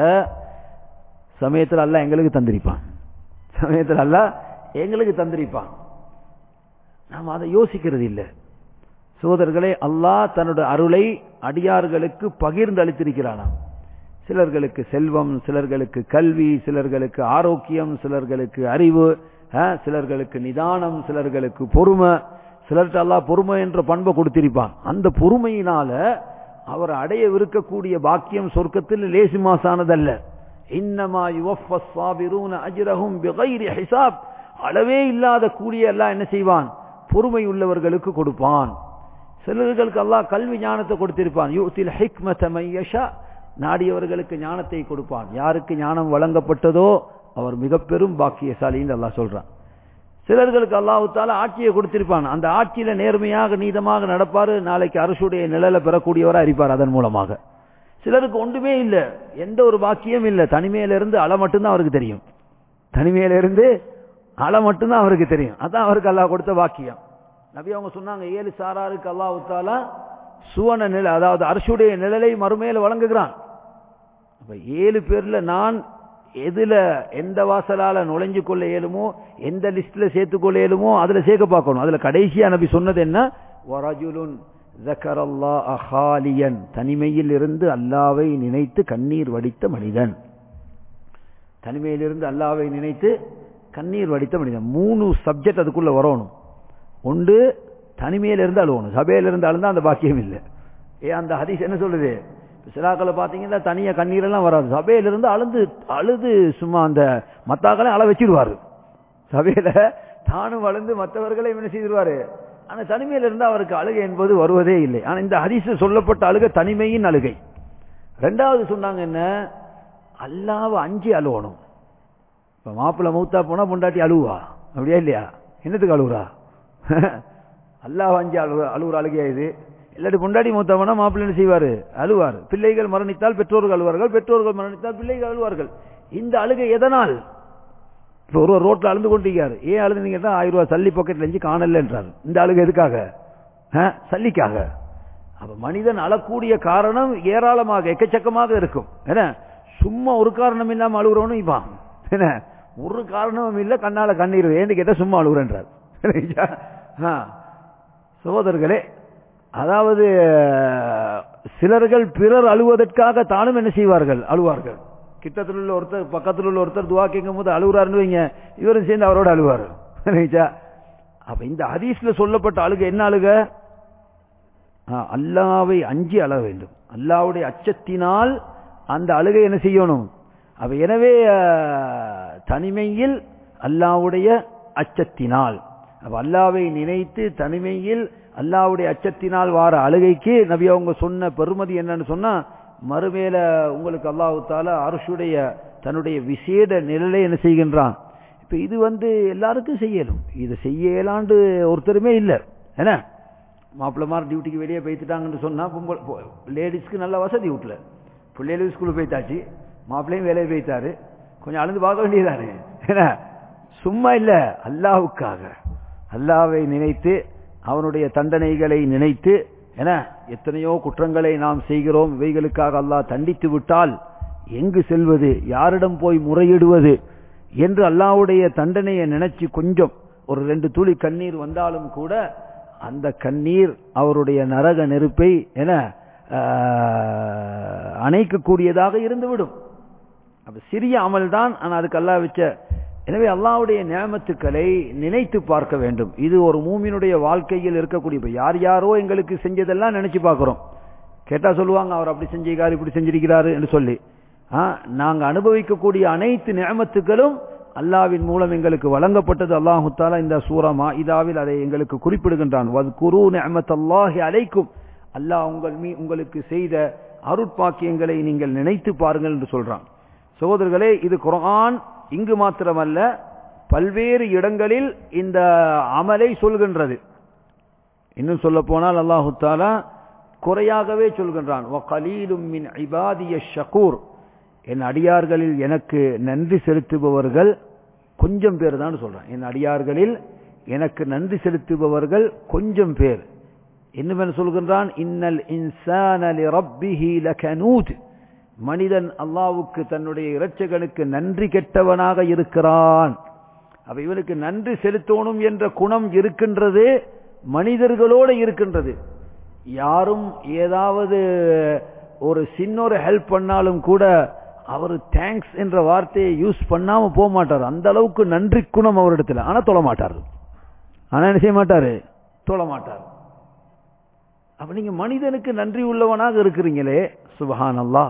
சமயத்தில் அல்ல எங்களுக்கு தந்திருப்பான் சமயத்தில் அல்ல எங்களுக்கு தந்திருப்பான் நாம் அதை யோசிக்கிறது இல்லை சோதர்களே அல்லாஹ் தன்னுடைய அருளை அடியார்களுக்கு பகிர்ந்து அளித்திருக்கிறானாம் சிலர்களுக்கு செல்வம் சிலர்களுக்கு கல்வி சிலர்களுக்கு ஆரோக்கியம் சிலர்களுக்கு அறிவு அஹ், சிலர்களுக்கு நிதானம் சிலர்களுக்கு பொறுமை சிலர்கிட்ட அல்லாஹ் பொறுமை என்ற பண்பை கொடுத்திருப்பான் அந்த பொறுமையினால அவர் அடையவிருக்கக்கூடிய பாக்கியம் சொர்க்கத்தில் லேசி மாசானதல்ல இன்னமா யுவஃபஸ் சாபிரூன அஜ்ரஹும் பிகைரி ஹிசாப் அளவே இல்லாத கூலிய எல்லாம் என்ன செய்வான் பொறுமை உள்ளவர்களுக்கு கொடுப்பான் சிலர்களுக்கு அல்லாஹ் கல்வி ஞானத்தை கொடுத்திருப்பான் யூத்தில் ஹிக்மத மையஷா நாடியவர்களுக்கு ஞானத்தை கொடுப்பான் யாருக்கு ஞானம் வழங்கப்பட்டதோ அவர் மிக பெரும் பாக்கியசாலின்னு அல்லாஹ் சொல்றான் சிலர்களுக்கு அல்லாஹு தாலா ஆட்சியை கொடுத்திருப்பான் அந்த ஆட்சியில நேர்மையாக நீதமாக நடப்பாரு நாளைக்கு அரசுடைய நிழலை பெறக்கூடியவரா இருப்பார் அதன் மூலமாக சிலருக்கு ஒன்றுமே இல்லை எந்த ஒரு பாக்கியம் இல்லை தனிமையில இருந்து அலை மட்டும்தான் அவருக்கு தெரியும் தனிமையில இருந்து அலை மட்டும்தான் அவருக்கு தெரியும் அதான் அவருக்கு அல்லாஹ் கொடுத்த பாக்கியம் நபி அவங்க சொன்னாங்க ஏழு சாராருக்கு அல்லாஹ் தாலா சுவன நிலை அதாவது அரசுடைய நிழலை மறுமையில வழங்குகிறான் அப்ப ஏழு பேர்ல நான் எதுல எந்த வாசலால நுழைஞ்சு கொள்ள இயலுமோ எந்த லிஸ்ட்ல சேர்த்துக் கொள்ள இயலுமோ அதுல சேர்க்க பார்க்கணும் அதுல கடைசியா நபி சொன்னது என்ன வரஜுலுன் ذكرالله خاليا தனிமையில் இருந்து அல்லாவை நினைத்து கண்ணீர் வடித்த மனிதன் தனிமையிலிருந்து அல்லாவை நினைத்து கண்ணீர் வடித்த மனிதன் மூணு சப்ஜெக்ட் அதுக்குள்ள வரணும் ஒன்று தனிமையில இருந்து அழுவணும் சபையில இருந்து அழுந்தா அந்த பாக்கியம் இல்லை ஏ அந்த ஹதீஸ் என்ன சொல்லுது சிலாக்களை பார்த்தீங்கன்னா தனியா கண்ணீரெல்லாம் வராது சபையில இருந்து அழுது அழுது சும்மா அந்த மத்தாக்களை அழ வச்சிருவாரு சபையில தானும் வளர்ந்து மற்றவர்களை என்ன செய்திருவாரு ஆனா தனிமையில இருந்து அவருக்கு அழுகை என்பது வருவதே இல்லை ஆனா இந்த ஹதீஸில் சொல்லப்பட்ட அழுகை தனிமையின் அழுகை ரெண்டாவது சொன்னாங்க என்ன அல்லாவை அஞ்சு அழுவணும் இப்ப மாப்பிள்ளை மௌத்தா போனா பொண்டாட்டி அழுவா அப்படியா இல்லையா என்னத்துக்கு அழுவுறா அல்லாஹ் அஞ்சு அழு அழுவுற அழுகையா இது இல்லாட்டி பொண்டாட்டி மூத்தா போனா மாப்பிள்ளை என்ன செய்வாரு அழுவார் பிள்ளைகள் மரணித்தால் பெற்றோர்கள் அழுவார்கள் பெற்றோர்கள் மரணித்தால் பிள்ளைகள் அழுவார்கள் இந்த அழுகை எதனால் இப்ப ஒருவர் ரோட்ல அழுந்து கொண்டிருக்காரு ஏன் அழுதுனீங்க தான் ஆயிரம் ரூபாய் சல்லி பாக்கெட்ல இருந்து காணல என்றார் இந்த அழுகை எதுக்காக ஆ, சல்லிக்காக அப்ப மனிதன் அழக்கூடிய காரணம் ஏராளமாக எக்கச்சக்கமாக இருக்கும் என்ன சும்மா ஒரு காரணம் இல்லாம அழுகுறவனும் இப்பான் என்ன ஒரு காரணமும் இல்ல கண்ணால கண்ணீர் ஏன்னு கேட்டா சும்மா அழுகுறன்றார் ஆ. சகோதரர்களே அதாவது சிலர்கள் பிறர் அழுவதற்காக தானும் என்ன செய்வார்கள் அழுவார்கள் கிட்டத்தில் உள்ள ஒருத்தர் பக்கத்தில் உள்ள ஒருத்தர் துவா கேட்கும் போது அழுகுறாருன்னு வைங்க இவரும் சேர்ந்து அவரோட அழுவார் ரைட்டா? அப்ப இந்த ஹதீஸ்ல சொல்லப்பட்ட அழுகை என்ன அழுக ஆ, அல்லாவை அஞ்சி அழ வேண்டும் அல்லாவுடைய அச்சத்தினால் அந்த அழுகை என்ன செய்யணும் அப்ப எனவே ஆ, தனிமையில் அல்லாவுடைய அச்சத்தினால் அப்ப அல்லாவை நினைத்து தனிமையில் அல்லாவுடைய அச்சத்தினால் வார அழுகைக்கு நபி அவங்க சொன்ன பெருமதி என்னன்னு சொன்னா மறுமேல உங்களுக்கு அல்லாஹு தால அரசுடைய தன்னுடைய விசேட நிழலை என்ன செய்கின்றான் இப்ப இது வந்து எல்லாருக்கும் செய்யலும் இது செய்யலாண்டு ஒருத்தருமே இல்லை என்ன மாப்பிள்ளமார் டியூட்டிக்கு வெளியே போய்த்துட்டாங்கன்னு சொன்னா லேடிஸ்க்கு நல்ல வசதி வீட்டில் பிள்ளைகளும் ஸ்கூலுக்கு போய்த்தாச்சு மாப்பிள்ளையும் வேலையை போய்த்தாரு கொஞ்சம் அழுந்து பார்க்க வேண்டியதானே என்ன சும்மா இல்லை அல்லாவுக்காக அல்லாவை நினைத்து அவனுடைய தண்டனைகளை நினைத்து என எத்தனையோ குற்றங்களை நாம் செய்கிறோம் இவைகளுக்காக அல்லாஹ் தண்டித்து விட்டால் எங்கு செல்வது யாரிடம் போய் முறையிடுவது என்று அல்லாவுடைய தண்டனையை நினைச்சு கொஞ்சம் ஒரு ரெண்டு துளி கண்ணீர் வந்தாலும் கூட அந்த கண்ணீர் அவருடைய நரக நெருப்பை என அணைக்கக்கூடியதாக இருந்துவிடும் அப்ப சிறிய அமல் தான் ஆனால் அதுக்கு அல்லா வச்ச எனவே அல்லாவுடைய நியமத்துக்களை நினைத்து பார்க்க வேண்டும் இது ஒரு மூமினுடைய வாழ்க்கையில் இருக்கக்கூடிய இப்ப யார் யாரோ எங்களுக்கு செஞ்சதெல்லாம் நினைச்சு பார்க்கிறோம் கேட்டா சொல்லுவாங்க அவர் அப்படி செஞ்சிருக்காரு இப்படி செஞ்சிருக்கிறாரு என்று சொல்லி நாங்க அனுபவிக்கக்கூடிய அனைத்து நியமத்துக்களும் அல்லாவின் மூலம் எங்களுக்கு வழங்கப்பட்டது அல்லாஹு தாலா இந்த சூரமா இதாவில் அதை எங்களுக்கு குறிப்பிடுகின்றான் குரு நியமத்தல்லாஹி அலைக்கும் அல்லாஹ் உங்கள் மீ உங்களுக்கு செய்த அருட்பாக்கியங்களை நீங்கள் நினைத்து பாருங்கள் என்று சொல்றான் சகோதரர்களே இது குரான் இங்கு மாத்திரமல்ல பல்வேறு இடங்களில் இந்த அமலை சொல்கின்றது இன்னும் சொல்ல போனால் அல்லாஹு தாலா குறையாகவே சொல்கின்றான் ஷகூர் என் அடியார்களில் எனக்கு நன்றி செலுத்துபவர்கள் கொஞ்சம் பேர் தான் சொல்றான் என் அடியார்களில் எனக்கு நன்றி செலுத்துபவர்கள் கொஞ்சம் பேர் இன்னும் சொல்கின்றான் இன்னல் இன்சானலி ரப்பிஹி லகனூத் மனிதன் அல்லாவுக்கு தன்னுடைய இரட்சகனுக்கு நன்றி கெட்டவனாக இருக்கிறான் அப்ப இவனுக்கு நன்றி செலுத்தணும் என்ற குணம் இருக்கின்றது மனிதர்களோடு இருக்கின்றது யாரும் ஏதாவது ஒரு சின்ன ஒரு ஹெல்ப் பண்ணாலும் கூட அவர் தேங்க்ஸ் என்ற வார்த்தையை யூஸ் பண்ணாம போக மாட்டார் அந்த அளவுக்கு நன்றி குணம் அவரிடத்துல ஆனா தொழ மாட்டார் ஆனா என்ன செய்ய மாட்டாரு தொழ மாட்டார் அப்ப நீங்க மனிதனுக்கு நன்றி உள்ளவனாக இருக்கிறீங்களே சுபஹான் அல்லா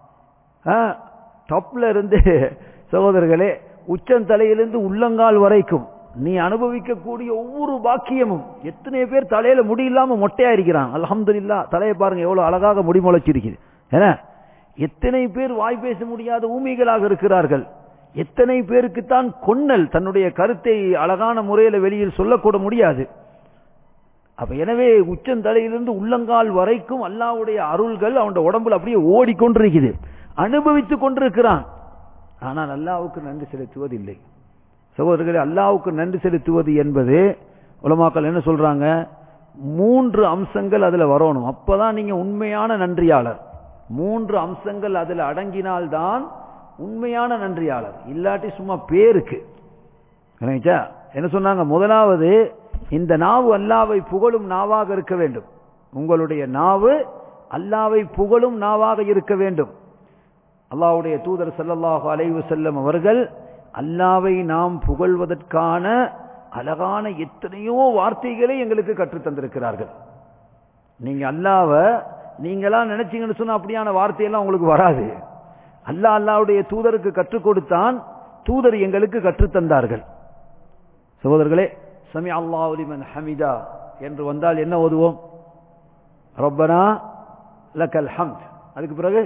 டப்ல இருந்து சகோதரர்களே உச்சந்தலையிலிருந்து உள்ளங்கால் வரைக்கும் நீ அனுபவிக்கக்கூடிய ஒவ்வொரு பாக்கியமும் எத்தனை பேர் தலையில முடி இல்லாம மொட்டையா இருக்கிறான் அலமதுல்லா தலையை பாருங்க எவ்வளவு அழகாக முடி முளைச்சிருக்குது ஏன்னா எத்தனை பேர் வாய் பேச முடியாத ஊமிகளாக இருக்கிறார்கள் எத்தனை பேருக்குத்தான் கொன்னல் தன்னுடைய கருத்தை அழகான முறையில வெளியில் சொல்லக்கூட முடியாது அப்ப எனவே உச்சந்தலையிலிருந்து உள்ளங்கால் வரைக்கும் அல்லாவுடைய அருள்கள் அவனுடைய உடம்புல அப்படியே ஓடிக்கொண்டிருக்குது அனுபவித்துக் கொண்டிருக்கிறான் ஆனால் அல்லாவுக்கு நன்றி செலுத்துவதில்லை சகோதரர்களே அல்லாவுக்கு நன்றி செலுத்துவது என்பது உலமாக்கள் என்ன சொல்றாங்க மூன்று அம்சங்கள் அதுல வரணும் அப்பதான் நீங்க உண்மையான நன்றியாளர் மூன்று அம்சங்கள் அதுல அடங்கினால்தான் உண்மையான நன்றியாளர் இல்லாட்டி சும்மா பேருக்கு என்ன சொன்னாங்க முதலாவது இந்த நாவு அல்லாவை புகழும் நாவாக இருக்க வேண்டும் உங்களுடைய நாவு அல்லாவை புகழும் நாவாக இருக்க வேண்டும் அல்லாவுடைய தூதர் சல்லல்லாஹு அலைவு செல்லம் அவர்கள் அல்லாவை நாம் புகழ்வதற்கான அழகான எத்தனையோ வார்த்தைகளை எங்களுக்கு கற்றுத் தந்திருக்கிறார்கள் நீங்க அல்லாவ நீங்களா நினைச்சீங்கன்னு சொன்னா அப்படியான வார்த்தையெல்லாம் உங்களுக்கு வராது அல்லா அல்லாவுடைய தூதருக்கு கற்றுக் கொடுத்தான் தூதர் எங்களுக்கு கற்றுத்தந்தார்கள் சகோதரர்களே சமி அல்லாவுலிமன் ஹமிதா என்று வந்தால் என்ன ஓதுவோம் ரப்பனா லக்கல் ஹம்த் அதுக்கு பிறகு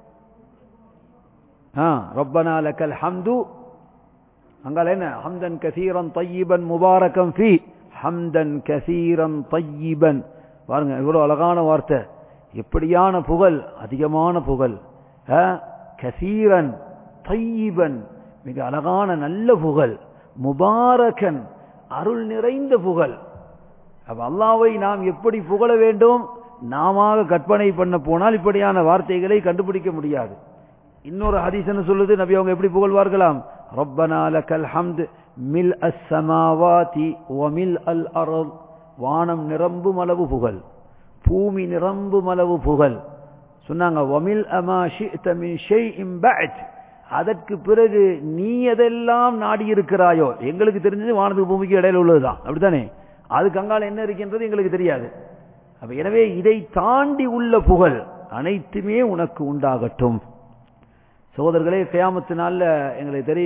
ரப்பனா லக்கல் ஹம்து அங்கால என்ன ஹம்தன் கசீரன் தையிபன் முபாரகம் ஃபி ஹம்தன் கசீரன் தையிபன் பாருங்க இவ்வளவு அழகான வார்த்தை எப்படியான புகழ் அதிகமான புகழ் கசீரன் தையிபன் மிக அழகான நல்ல புகழ் முபாரகன் அருள் நிறைந்த புகழ் அப்ப அல்லாவை நாம் எப்படி புகழ வேண்டும் நாம கற்பனை பண்ண போனால் இப்படியான வார்த்தைகளை கண்டுபிடிக்க முடியாது இன்னொரு ஹதீசன் சொல்லுது நபி அவங்க எப்படி புகழ்வார்களாம் ரப்பனா லக்கல் ஹம்த் மில் அஸ் சமாவாதி வமில் அல் அருள் வானம் நிரம்பும் அளவு புகழ் பூமி நிரம்பும் அளவு புகழ் சொன்னாங்க வமில் அமா ஷி'த மின் ஷைஇன் பஅத் அதற்கு பிறகு நீ எதெல்லாம் நாடி இருக்கிறாயோ எங்களுக்கு தெரிஞ்சது வானத்துக்கு பூமிக்கு இடையில உள்ளதுதான் அப்படித்தானே அதுக்கு அங்கால என்ன இருக்கின்றது எங்களுக்கு தெரியாது அப்ப எனவே இதை தாண்டி உள்ள புகழ் அனைத்துமே உனக்கு உண்டாகட்டும் சகோதரர்களே கயாமத்து நாள்ல எங்களுக்கு தெரியும்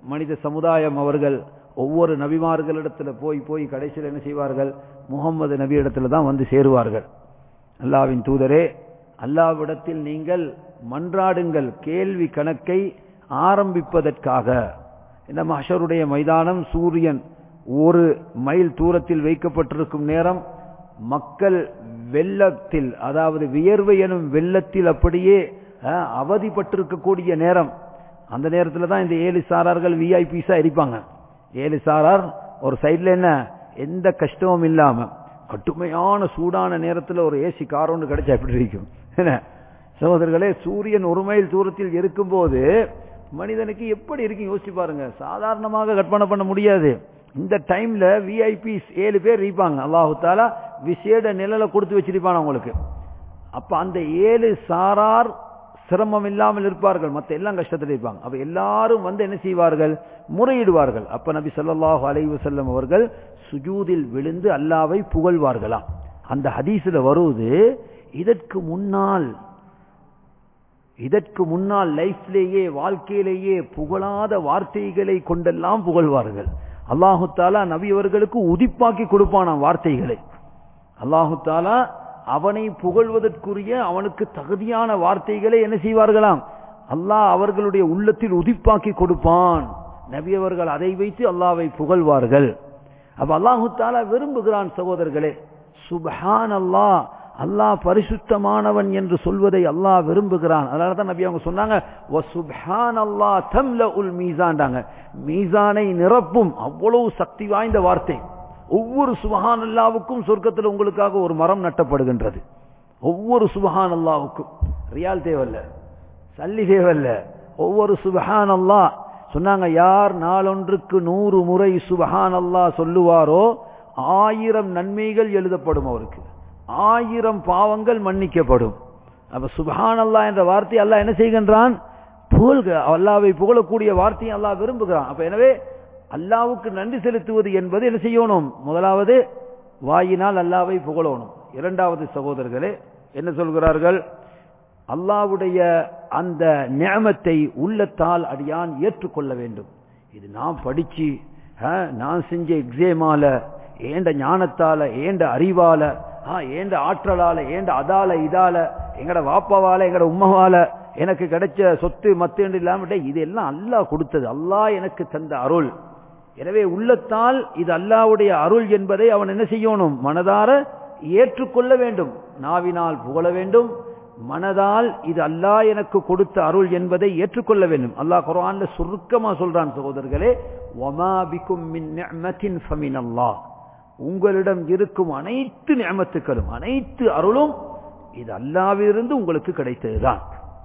மனித சமுதாயம் அவர்கள் ஒவ்வொரு நபிமார்களிடத்துல போய் போய் கடைசியில் என்ன செய்வார்கள் முகம்மது நபி இடத்துல தான் வந்து சேருவார்கள் அல்லாவின் தூதரே அல்லாவிடத்தில் நீங்கள் மன்றாடுங்கள் கேள்வி கணக்கை ஆரம்பிப்பதற்காக இந்த மஷருடைய மைதானம் சூரியன் ஒரு மைல் தூரத்தில் வைக்கப்பட்டிருக்கும் நேரம் மக்கள் வெள்ளத்தில் அதாவது வியர்வை எனும் வெள்ளத்தில் அப்படியே அவதிப்பட்டிருக்கக்கூடிய நேரம் அந்த நேரத்தில் தான் இந்த ஏழு சாரார்கள் விஐபிஸா இருப்பாங்க ஏழு சாரார் ஒரு சைட்ல என்ன எந்த கஷ்டமும் இல்லாம கட்டுமையான சூடான நேரத்தில் ஒரு ஏசி கார் ஒன்று கிடைச்சா எப்படி இருக்கும் என்ன சகோதரர்களே சூரியன் ஒரு மைல் தூரத்தில் இருக்கும்போது மனிதனுக்கு எப்படி இருக்கு யோசிச்சு பாருங்க சாதாரணமாக கற்பனை பண்ண முடியாது இந்த டைம்ல விஐபிஸ் ஏழு பேர் இருப்பாங்க அல்லாஹு தாலா விசேட நிழலை கொடுத்து வச்சிருப்பான் அவங்களுக்கு அப்ப அந்த ஏழு சாரார் சிரமம் இல்லாமல் இருப்பார்கள் மற்ற எல்லாம் கஷ்டத்தில் இருப்பாங்க அப்ப எல்லாரும் வந்து என்ன செய்வார்கள் முறையிடுவார்கள் அப்ப நபி சொல்லாஹு அலைவு செல்லம் அவர்கள் சுஜூதில் விழுந்து அல்லாவை புகழ்வார்களாம் அந்த ஹதீஸ்ல வருவது இதற்கு முன்னால் இதற்கு முன்னால் லைஃப்லேயே வாழ்க்கையிலேயே புகழாத வார்த்தைகளை கொண்டெல்லாம் புகழ்வார்கள் அல்லாஹு தாலா நபி அவர்களுக்கு உதிப்பாக்கி கொடுப்பானாம் வார்த்தைகளை அல்லாஹு தாலா அவனை புகழ்வதற்குரிய அவனுக்கு தகுதியான வார்த்தைகளை என்ன செய்வார்களாம் அல்லாஹ் அவர்களுடைய உள்ளத்தில் உதிப்பாக்கி கொடுப்பான் நபி அவர்கள் அதை வைத்து அல்லாவை புகழ்வார்கள் அப்ப அல்லாஹு தாலா விரும்புகிறான் சகோதரர்களே சுபஹான் அல்லாஹ் அல்லாஹ் பரிசுத்தமானவன் என்று சொல்வதை அல்லாஹ் விரும்புகிறான் அதனால தான் நபி அவங்க சொன்னாங்க அல்லாஹ் தம்ல உல் மீசான்டாங்க மீசானை நிரப்பும் அவ்வளவு சக்தி வாய்ந்த வார்த்தை ஒவ்வொரு சுபஹான் அல்லாவுக்கும் சொர்க்கத்தில் உங்களுக்காக ஒரு மரம் நட்டப்படுகின்றது ஒவ்வொரு சுபஹான் அல்லாவுக்கும் ரியால் தேவல்ல சல்லி தேவல்ல ஒவ்வொரு சுபஹான் அல்லா சொன்னாங்க யார் நாளொன்றுக்கு நூறு முறை சுபஹான் அல்லா சொல்லுவாரோ ஆயிரம் நன்மைகள் எழுதப்படும் அவருக்கு ஆயிரம் பாவங்கள் மன்னிக்கப்படும் அப்ப சுபஹான் அல்லா என்ற வார்த்தை அல்லாஹ் என்ன செய்கின்றான் புகழ்க அல்லாவை புகழக்கூடிய வார்த்தையை அல்லாஹ் விரும்புகிறான் அப்ப எனவே அல்லாவுக்கு நன்றி செலுத்துவது என்பது என்ன செய்யணும் முதலாவது வாயினால் அல்லாவை புகழணும் இரண்டாவது சகோதரர்களே என்ன சொல்கிறார்கள் அல்லாவுடைய அந்த நியமத்தை உள்ளத்தால் அடியான் ஏற்றுக்கொள்ள வேண்டும் இது நான் படிச்சு நான் செஞ்ச எக்ஸேமால ஏண்ட ஞானத்தால ஏண்ட அறிவால ஏண்ட ஆற்றலால ஏண்ட அதால இதால எங்கட வாப்பாவால எங்கட உம்மவால எனக்கு கிடைச்ச சொத்து மத்து இல்லாம இதெல்லாம் அல்லாஹ் கொடுத்தது அல்லாஹ் எனக்கு தந்த அருள் எனவே உள்ளத்தால் இது அல்லாவுடைய அருள் என்பதை அவன் என்ன செய்யணும் மனதார ஏற்றுக்கொள்ள வேண்டும் நாவினால் புகழ வேண்டும் மனதால் இது அல்லாஹ் எனக்கு கொடுத்த அருள் என்பதை ஏற்றுக்கொள்ள வேண்டும் அல்லாஹ் குரான்ல சுருக்கமா சொல்றான் சகோதரர்களே ஒமாபிக்கும் மின் நிஅமத்தின் ஃபமின் அல்லாஹ் உங்களிடம் இருக்கும் அனைத்து நியமத்துக்களும் அனைத்து அருளும் இது அல்லாவிலிருந்து உங்களுக்கு கிடைத்ததுதான்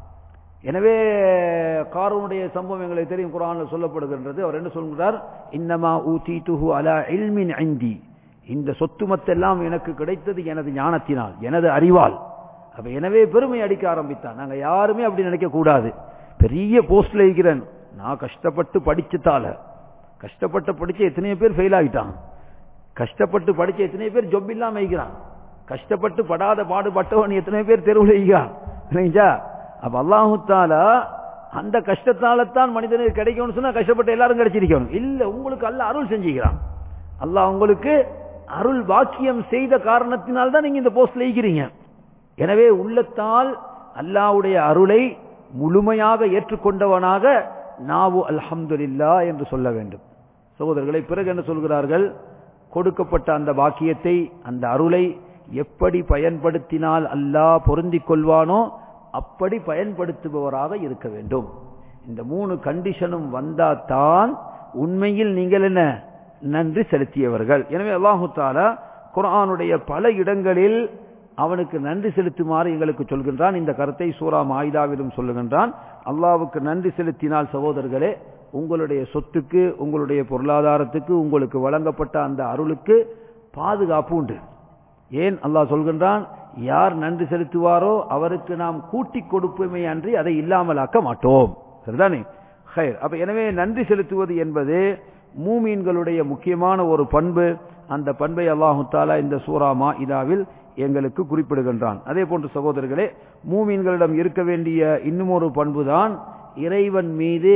எனவே காரனுடைய சம்பவம் எங்களுக்கு தெரியும் குரானில் சொல்லப்படுகின்றது அவர் என்ன சொல்கிறார் இன்னமா ஊதி துஹு அலா இல்மின் ஐந்தி இந்த சொத்துமத்தெல்லாம் எனக்கு கிடைத்தது எனது ஞானத்தினால் எனது அறிவால் அப்ப எனவே பெருமை அடிக்க ஆரம்பித்தான் நாங்க யாருமே அப்படி நினைக்க கூடாது பெரிய போஸ்ட்ல இருக்கிறேன் நான் கஷ்டப்பட்டு படிச்சதால கஷ்டப்பட்டு படிச்ச எத்தனையோ பேர் ஃபெயில் ஆகிட்டான் கஷ்டப்பட்டு படிச்ச எத்தனையோ பேர் ஜொப் இல்லாம இருக்கிறான் கஷ்டப்பட்டு படாத பாடுபட்டவன் எத்தனையோ பேர் தெருவில் இருக்கிறான் இல்லைங்களா அப்ப அல்லாஹு தாலா அந்த கஷ்டத்தால தான் மனிதனுக்கு கிடைக்கும்னு சொன்னா கஷ்டப்பட்ட எல்லாரும் கிடைச்சிருக்கணும் இல்ல உங்களுக்கு அல்ல அருள் செஞ்சுக்கிறான் அல்லாஹ் உங்களுக்கு அருள் வாக்கியம் செய்த காரணத்தினால் தான் நீங்க இந்த போஸ்ட்ல இருக்கிறீங்க எனவே உள்ளத்தால் அல்லாவுடைய அருளை முழுமையாக ஏற்றுக்கொண்டவனாக நாவு அல்ஹம்துலில்லா என்று சொல்ல வேண்டும் சகோதரர்களை பிறகு என்ன சொல்கிறார்கள் கொடுக்கப்பட்ட அந்த பாக்கியத்தை அந்த அருளை எப்படி பயன்படுத்தினால் அல்லாஹ் பொருந்திக் கொள்வானோ அப்படி பயன்படுத்துபவராக இருக்க வேண்டும் இந்த மூணு கண்டிஷனும் வந்தாதான் உண்மையில் நீங்கள் என்ன நன்றி செலுத்தியவர்கள் எனவே அல்லாஹு தாலா குரானுடைய பல இடங்களில் அவனுக்கு நன்றி செலுத்துமாறு எங்களுக்கு சொல்கின்றான் இந்த கருத்தை சூரா மாயுதாவிலும் சொல்லுகின்றான் அல்லாவுக்கு நன்றி செலுத்தினால் சகோதரர்களே உங்களுடைய சொத்துக்கு உங்களுடைய பொருளாதாரத்துக்கு உங்களுக்கு வழங்கப்பட்ட அந்த அருளுக்கு பாதுகாப்பு உண்டு ஏன் அல்லாஹ் சொல்கின்றான் யார் நன்றி செலுத்துவாரோ அவருக்கு நாம் கூட்டி கொடுப்போமே அன்றி அதை இல்லாமலாக்க மாட்டோம் சரிதானே ஹைர் அப்ப எனவே நன்றி செலுத்துவது என்பது மூமீன்களுடைய முக்கியமான ஒரு பண்பு அந்த பண்பை அல்லாஹு தாலா இந்த சூரா மா இதாவில் எங்களுக்கு குறிப்பிடுகின்றான் அதே போன்று சகோதரர்களே மூமீன்களிடம் இருக்க வேண்டிய இன்னும் ஒரு பண்புதான் இறைவன் மீது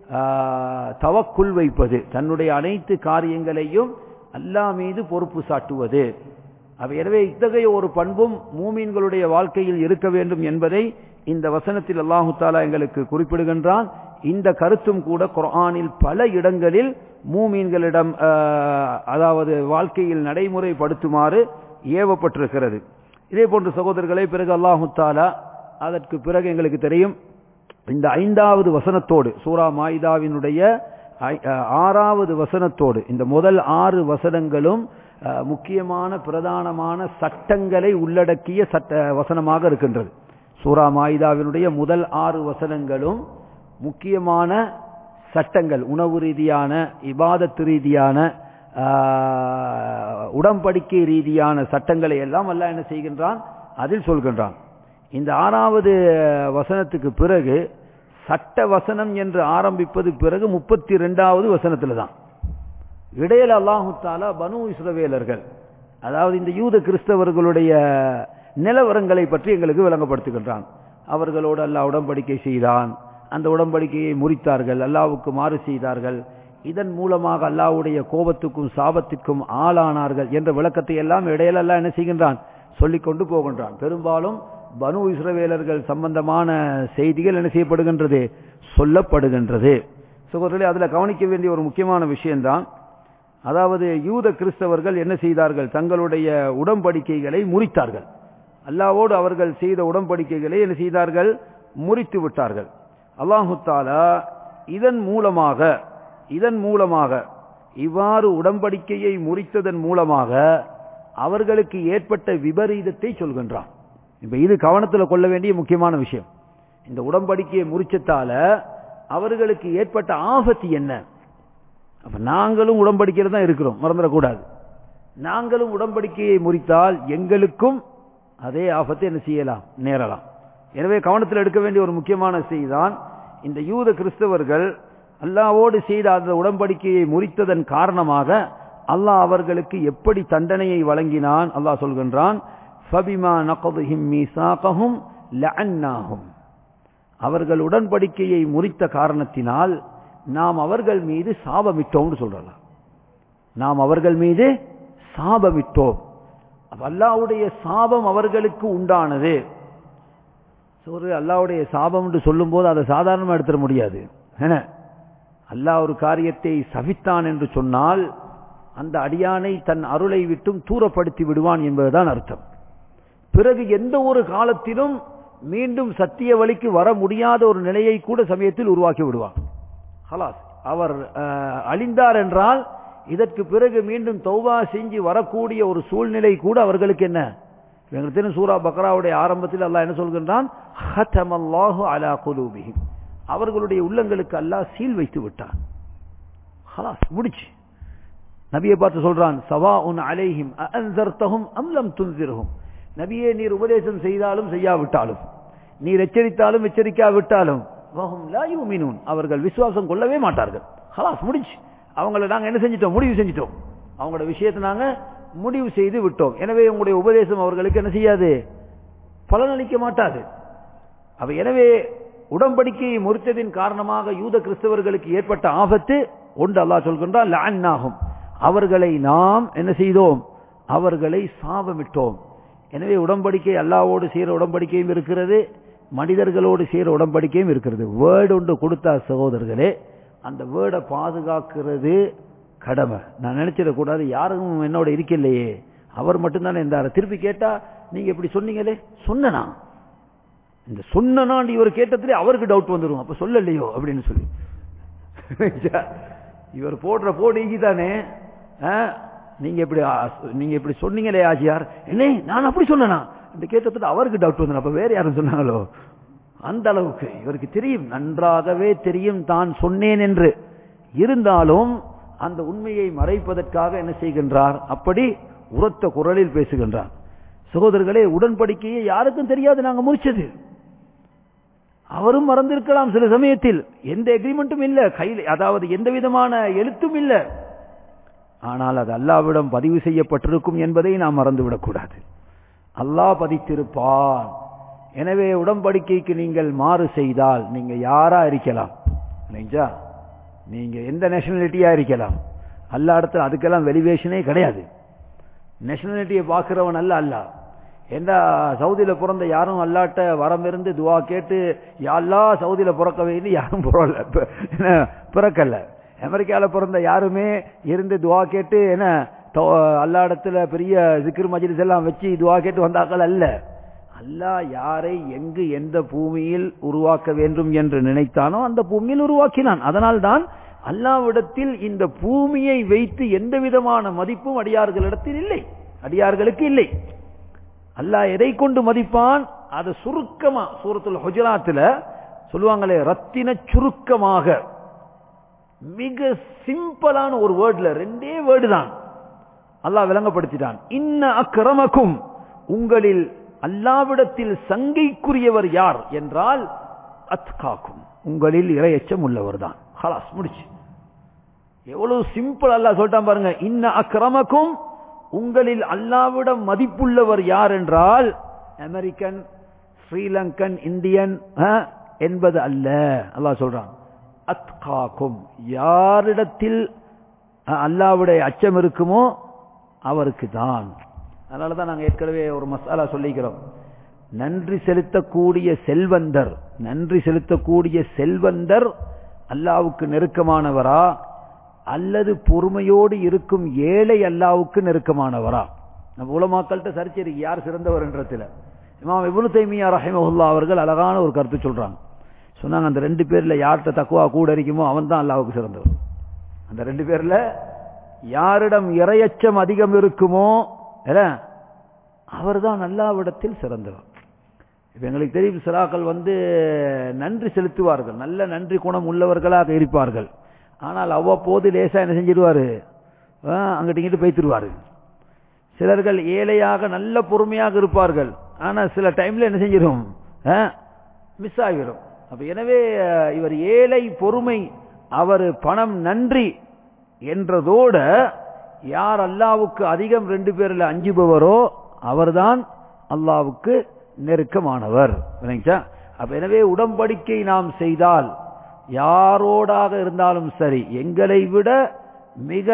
தவக்குள் வைப்பது தன்னுடைய அனைத்து காரியங்களையும் அல்லா மீது பொறுப்பு சாட்டுவது எனவே இத்தகைய ஒரு பண்பும் மூமீன்களுடைய வாழ்க்கையில் இருக்க வேண்டும் என்பதை இந்த வசனத்தில் அல்லாஹு தாலா எங்களுக்கு குறிப்பிடுகின்றான் இந்த கருத்தும் கூட குர்ஆனில் பல இடங்களில் மூமீன்களிடம் அதாவது வாழ்க்கையில் நடைமுறைப்படுத்துமாறு ஏவப்பட்டிருக்கிறது இதே போன்ற சகோதரர்களை பிறகு அல்லாஹு தாலா அதற்கு பிறகு எங்களுக்கு தெரியும் இந்த ஐந்தாவது வசனத்தோடு சூரா மாயிதாவினுடைய ஆறாவது வசனத்தோடு இந்த முதல் ஆறு வசனங்களும் முக்கியமான பிரதானமான சட்டங்களை உள்ளடக்கிய சட்ட வசனமாக இருக்கின்றது சூரா மாயிதாவினுடைய முதல் ஆறு வசனங்களும் முக்கியமான சட்டங்கள் உணவு ரீதியான இபாதத்து ரீதியான உடம்படிக்கை ரீதியான சட்டங்களை எல்லாம் அல்ல என்ன செய்கின்றான் அதில் சொல்கின்றான் இந்த ஆறாவது வசனத்துக்கு பிறகு சட்ட வசனம் என்று ஆரம்பிப்பது பிறகு முப்பத்தி ரெண்டாவது வசனத்தில் தான் இடையில அல்லாஹு தாலா பனு இஸ்ரவேலர்கள் அதாவது இந்த யூத கிறிஸ்தவர்களுடைய நிலவரங்களை பற்றி எங்களுக்கு விளங்கப்படுத்துகின்றான் அவர்களோடு அல்லாஹ் உடன்படிக்கை செய்தான் அந்த உடன்படிக்கையை முறித்தார்கள் அல்லாவுக்கு மாறு செய்தார்கள் இதன் மூலமாக அல்லாவுடைய கோபத்துக்கும் சாபத்திற்கும் ஆளானார்கள் என்ற விளக்கத்தை எல்லாம் இடையில எல்லாம் என்ன செய்கின்றான் சொல்லிக் கொண்டு போகின்றான் பெரும்பாலும் பனு இஸ்ரவேலர்கள் சம்பந்தமான செய்திகள் என்ன செய்யப்படுகின்றது சொல்லப்படுகின்றது சகோதரர்களே அதுல கவனிக்க வேண்டிய ஒரு முக்கியமான விஷயம்தான் அதாவது யூத கிறிஸ்தவர்கள் என்ன செய்தார்கள் தங்களுடைய உடன்படிக்கைகளை முறித்தார்கள் அல்லாவோடு அவர்கள் செய்த உடன்படிக்கைகளை என்ன செய்தார்கள் முறித்து விட்டார்கள் அல்லாஹு தாலா இதன் மூலமாக இதன் மூலமாக இவ்வாறு உடன்படிக்கையை முறித்ததன் மூலமாக அவர்களுக்கு ஏற்பட்ட விபரீதத்தை சொல்கின்றான் இப்ப இது கவனத்தில் கொள்ள வேண்டிய முக்கியமான விஷயம் இந்த உடன்படிக்கையை முறிச்சத்தால அவர்களுக்கு ஏற்பட்ட ஆபத்து என்ன அப்ப நாங்களும் உடன்படிக்கையில் தான் இருக்கிறோம் மறந்துடக்கூடாது நாங்களும் உடன்படிக்கையை முறித்தால் எங்களுக்கும் அதே ஆபத்தை என்ன செய்யலாம் நேரலாம் எனவே கவனத்தில் எடுக்க வேண்டிய ஒரு முக்கியமான செய்திதான் இந்த யூத கிறிஸ்தவர்கள் அல்லாவோடு செய்த அந்த உடன்படிக்கையை முறித்ததன் காரணமாக அல்லாஹ் அவர்களுக்கு எப்படி தண்டனையை வழங்கினான் அல்லாஹ் சொல்கின்றான் ஃபபிமா நகதுஹிம் மீசாகஹும் லஅன்னாஹும் அவர்கள் உடன்படிக்கையை முறித்த காரணத்தினால் நாம் அவர்கள் மீது சாபமிட்டோம்னு சொல்றலாம் நாம் அவர்கள் மீது சாபமிட்டோம் அல்லாவுடைய சாபம் அவர்களுக்கு உண்டானது ஒரு அல்லாவுடைய சாபம் என்று சொல்லும் போது அதை சாதாரணமாக எடுத்துட முடியாது என்ன அல்லாஹ் ஒரு காரியத்தை சபித்தான் என்று சொன்னால் அந்த அடியானை தன் அருளை விட்டும் தூரப்படுத்தி விடுவான் என்பதுதான் அர்த்தம் பிறகு எந்த ஒரு காலத்திலும் மீண்டும் சத்திய வழிக்கு வர முடியாத ஒரு நிலையை கூட சமயத்தில் உருவாக்கி விடுவான் ஹலாஸ் அவர் அழிந்தார் என்றால் இதற்கு பிறகு மீண்டும் தௌபா செஞ்சு வரக்கூடிய ஒரு சூழ்நிலை கூட அவர்களுக்கு என்ன எங்களுக்கு தெரியும் சூரா பக்ராவுடைய ஆரம்பத்தில் அல்லாஹ் என்ன சொல்கின்றான் அலா குலூபிஹிம் அவர்களுடைய உள்ளங்களுக்கு அல்லாஹ் சீல் வைத்து விட்டான் ஹலாஸ் முடிச்சு நபியை பார்த்து சொல்றான் சவா உன் அலைஹிம் அன்சர்த்தகும் அம்லம் துன்சிரகும் நபியே நீர் உபதேசம் செய்தாலும் செய்யாவிட்டாலும் நீர் எச்சரித்தாலும் எச்சரிக்காவிட்டாலும் அவர்கள் விசுவாசம் கொள்ளவே மாட்டார்கள் ஹலாஸ் முடிச்சு அவங்களை நாங்க என்ன செஞ்சிட்டோம் முடிவு செஞ்சிட்டோம் அவங்களோட விஷயத்தை நாங்க முடிவு செய்து விட்டோம் எனவே உங்களுடைய உபதேசம் அவர்களுக்கு என்ன செய்யாது பலனளிக்க மாட்டாது அவ எனவே உடன்படிக்கையை முறித்ததின் காரணமாக யூத கிறிஸ்தவர்களுக்கு ஏற்பட்ட ஆபத்து ஒன்று அல்லாஹ் சொல்கின்றான் லான்னாகும் அவர்களை நாம் என்ன செய்தோம் அவர்களை சாபமிட்டோம் எனவே உடன்படிக்கை அல்லாவோடு செய்கிற உடன்படிக்கையும் இருக்கிறது மனிதர்களோடு செய்கிற உடன்படிக்கையும் இருக்கிறது வேர்டு ஒன்று கொடுத்தா சகோதரர்களே அந்த வேர்டை பாதுகாக்கிறது கடமை நான் நினைச்சிடக்கூடாது யாரும் என்னோட இருக்கலையே அவர் மட்டும்தானே இருந்தார் திருப்பி கேட்டா நீங்க இப்படி சொன்னீங்களே சொன்னனா இந்த சொன்னாண்டு இவர் கேட்டதுல அவருக்கு டவுட் வந்துடும் அப்ப சொல்லலையோ அப்படின்னு சொல்லி இவர் போடுற போடு தானே நீங்க இப்படி நீங்க இப்படி சொன்னீங்களே ஆஜியார் என்ன நான் அப்படி சொன்னா இந்த கேட்டதுல அவருக்கு டவுட் வந்து அப்ப வேற யாரும் சொன்னாங்களோ அந்த அளவுக்கு இவருக்கு தெரியும் நன்றாகவே தெரியும் தான் சொன்னேன் என்று இருந்தாலும் அந்த உண்மையை மறைப்பதற்காக என்ன செய்கின்றார் அப்படி உரத்த குரலில் பேசுகின்றார் சகோதரர்களே உடன்படிக்கையை யாருக்கும் தெரியாது நாங்க முடிச்சது அவரும் மறந்திருக்கலாம் சில சமயத்தில் எந்த எக்ரிமெண்ட்டும் இல்ல கையில் அதாவது எந்த விதமான எழுத்தும் இல்ல ஆனால் அது அல்லாவிடம் பதிவு செய்யப்பட்டிருக்கும் என்பதை நாம் மறந்துவிடக்கூடாது அல்லாஹ் பதித்திருப்பான் எனவே உடன்படிக்கைக்கு நீங்கள் மாறு செய்தால் நீங்க யாரா இருக்கலாம் நீங்க எந்த நேஷனாலிட்டியா இருக்கலாம் அல்லா இடத்துல அதுக்கெல்லாம் வெலிவேஷனே கிடையாது நேஷனாலிட்டியை பார்க்கிறவன் அல்ல அல்ல எந்த சவுதியில பிறந்த யாரும் அல்லாட்ட வரம் இருந்து துவா கேட்டு யாழ்லா சவுதியில பிறக்க வேண்டி யாரும் பிறல பிறக்கல அமெரிக்கால பிறந்த யாருமே இருந்து துவா கேட்டு என்ன அல்லா இடத்துல பெரிய சிக்கிர் மஜிலிஸ் எல்லாம் வச்சு துவா கேட்டு வந்தாக்கள் அல்ல அல்லாஹ் யாரை எங்கு எந்த பூமியில் உருவாக்க வேண்டும் என்று நினைத்தானோ அந்த பூமியில் உருவாக்கினான் அதனால்தான் அல்லாவிடத்தில் இந்த பூமியை வைத்து எந்த விதமான மதிப்பும் அடியார்களிடத்தில் இல்லை அடியார்களுக்கு இல்லை அல்லாஹ் எதை கொண்டு மதிப்பான் அது சுருக்கமா சூரத்துல ஹுஜராத்துல சொல்லுவாங்களே ரத்தின சுருக்கமாக மிக சிம்பிளான ஒரு வேர்ட்ல ரெண்டே வேர்டு தான் அல்லாஹ் விளங்கப்படுத்திட்டான் இன்ன அக்கிரமக்கும் உங்களில் அல்லாவிடத்தில் சங்கைக்குரியவர் யார் என்றால் அத்காக்கும் உங்களில் இரையச்சம் உள்ளவர் தான் ஹலாஸ் முடிச்சு எவ்வளவு சிம்பிள் அல்லாஹ் சொல்லிட்டான் பாருங்க இன்ன அக்கிரமக்கும் உங்களில் அல்லாவிடம் மதிப்புள்ளவர் யார் என்றால் அமெரிக்கன் ஸ்ரீலங்கன் இந்தியன் என்பது அல்ல அல்லாஹ் சொல்றான் அத்காக்கும் யாரிடத்தில் அல்லாவுடைய அச்சம் இருக்குமோ அவருக்கு தான் அதனால தான் நாங்கள் ஏற்கனவே ஒரு மசாலா சொல்லிக்கிறோம் நன்றி செலுத்தக்கூடிய செல்வந்தர் நன்றி செலுத்தக்கூடிய செல்வந்தர் அல்லாவுக்கு நெருக்கமானவரா அல்லது பொறுமையோடு இருக்கும் ஏழை அல்லாவுக்கு நெருக்கமானவரா நம்ம உலமாக்கள்கிட்ட சரிச்சரி யார் சிறந்தவர் என்றதுல இமாம் இபுனு தைமியா ரஹிமஹுல்லா அவர்கள் அழகான ஒரு கருத்து சொல்றாங்க சொன்னாங்க அந்த ரெண்டு பேர்ல யார்கிட்ட தக்குவா கூட இருக்குமோ அவன் தான் அல்லாவுக்கு சிறந்தவர் அந்த ரெண்டு பேர்ல யாரிடம் இரையச்சம் அதிகம் இருக்குமோ அவர் தான் அல்லாவிடத்தில் சிறந்தவர் இப்ப எங்களுக்கு தெரியும் சிறாக்கள் வந்து நன்றி செலுத்துவார்கள் நல்ல நன்றி குணம் உள்ளவர்களாக இருப்பார்கள் ஆனால் அவ்வப்போது லேசா என்ன செஞ்சிருவாரு அங்கிட்டு இங்கிட்டு பேய்த்திருவாரு சிலர்கள் ஏழையாக நல்ல பொறுமையாக இருப்பார்கள் ஆனா சில டைம்ல என்ன செஞ்சிடும் மிஸ் ஆகிடும் அப்ப எனவே இவர் ஏழை பொறுமை அவர் பணம் நன்றி என்றதோட யார் அல்லாவுக்கு அதிகம் ரெண்டு பேர்ல அஞ்சுபவரோ அவர்தான் அல்லாவுக்கு நெருக்கமானவர் அப்ப எனவே உடன்படிக்கை நாம் செய்தால் யாரோடாக இருந்தாலும் சரி எங்களை விட மிக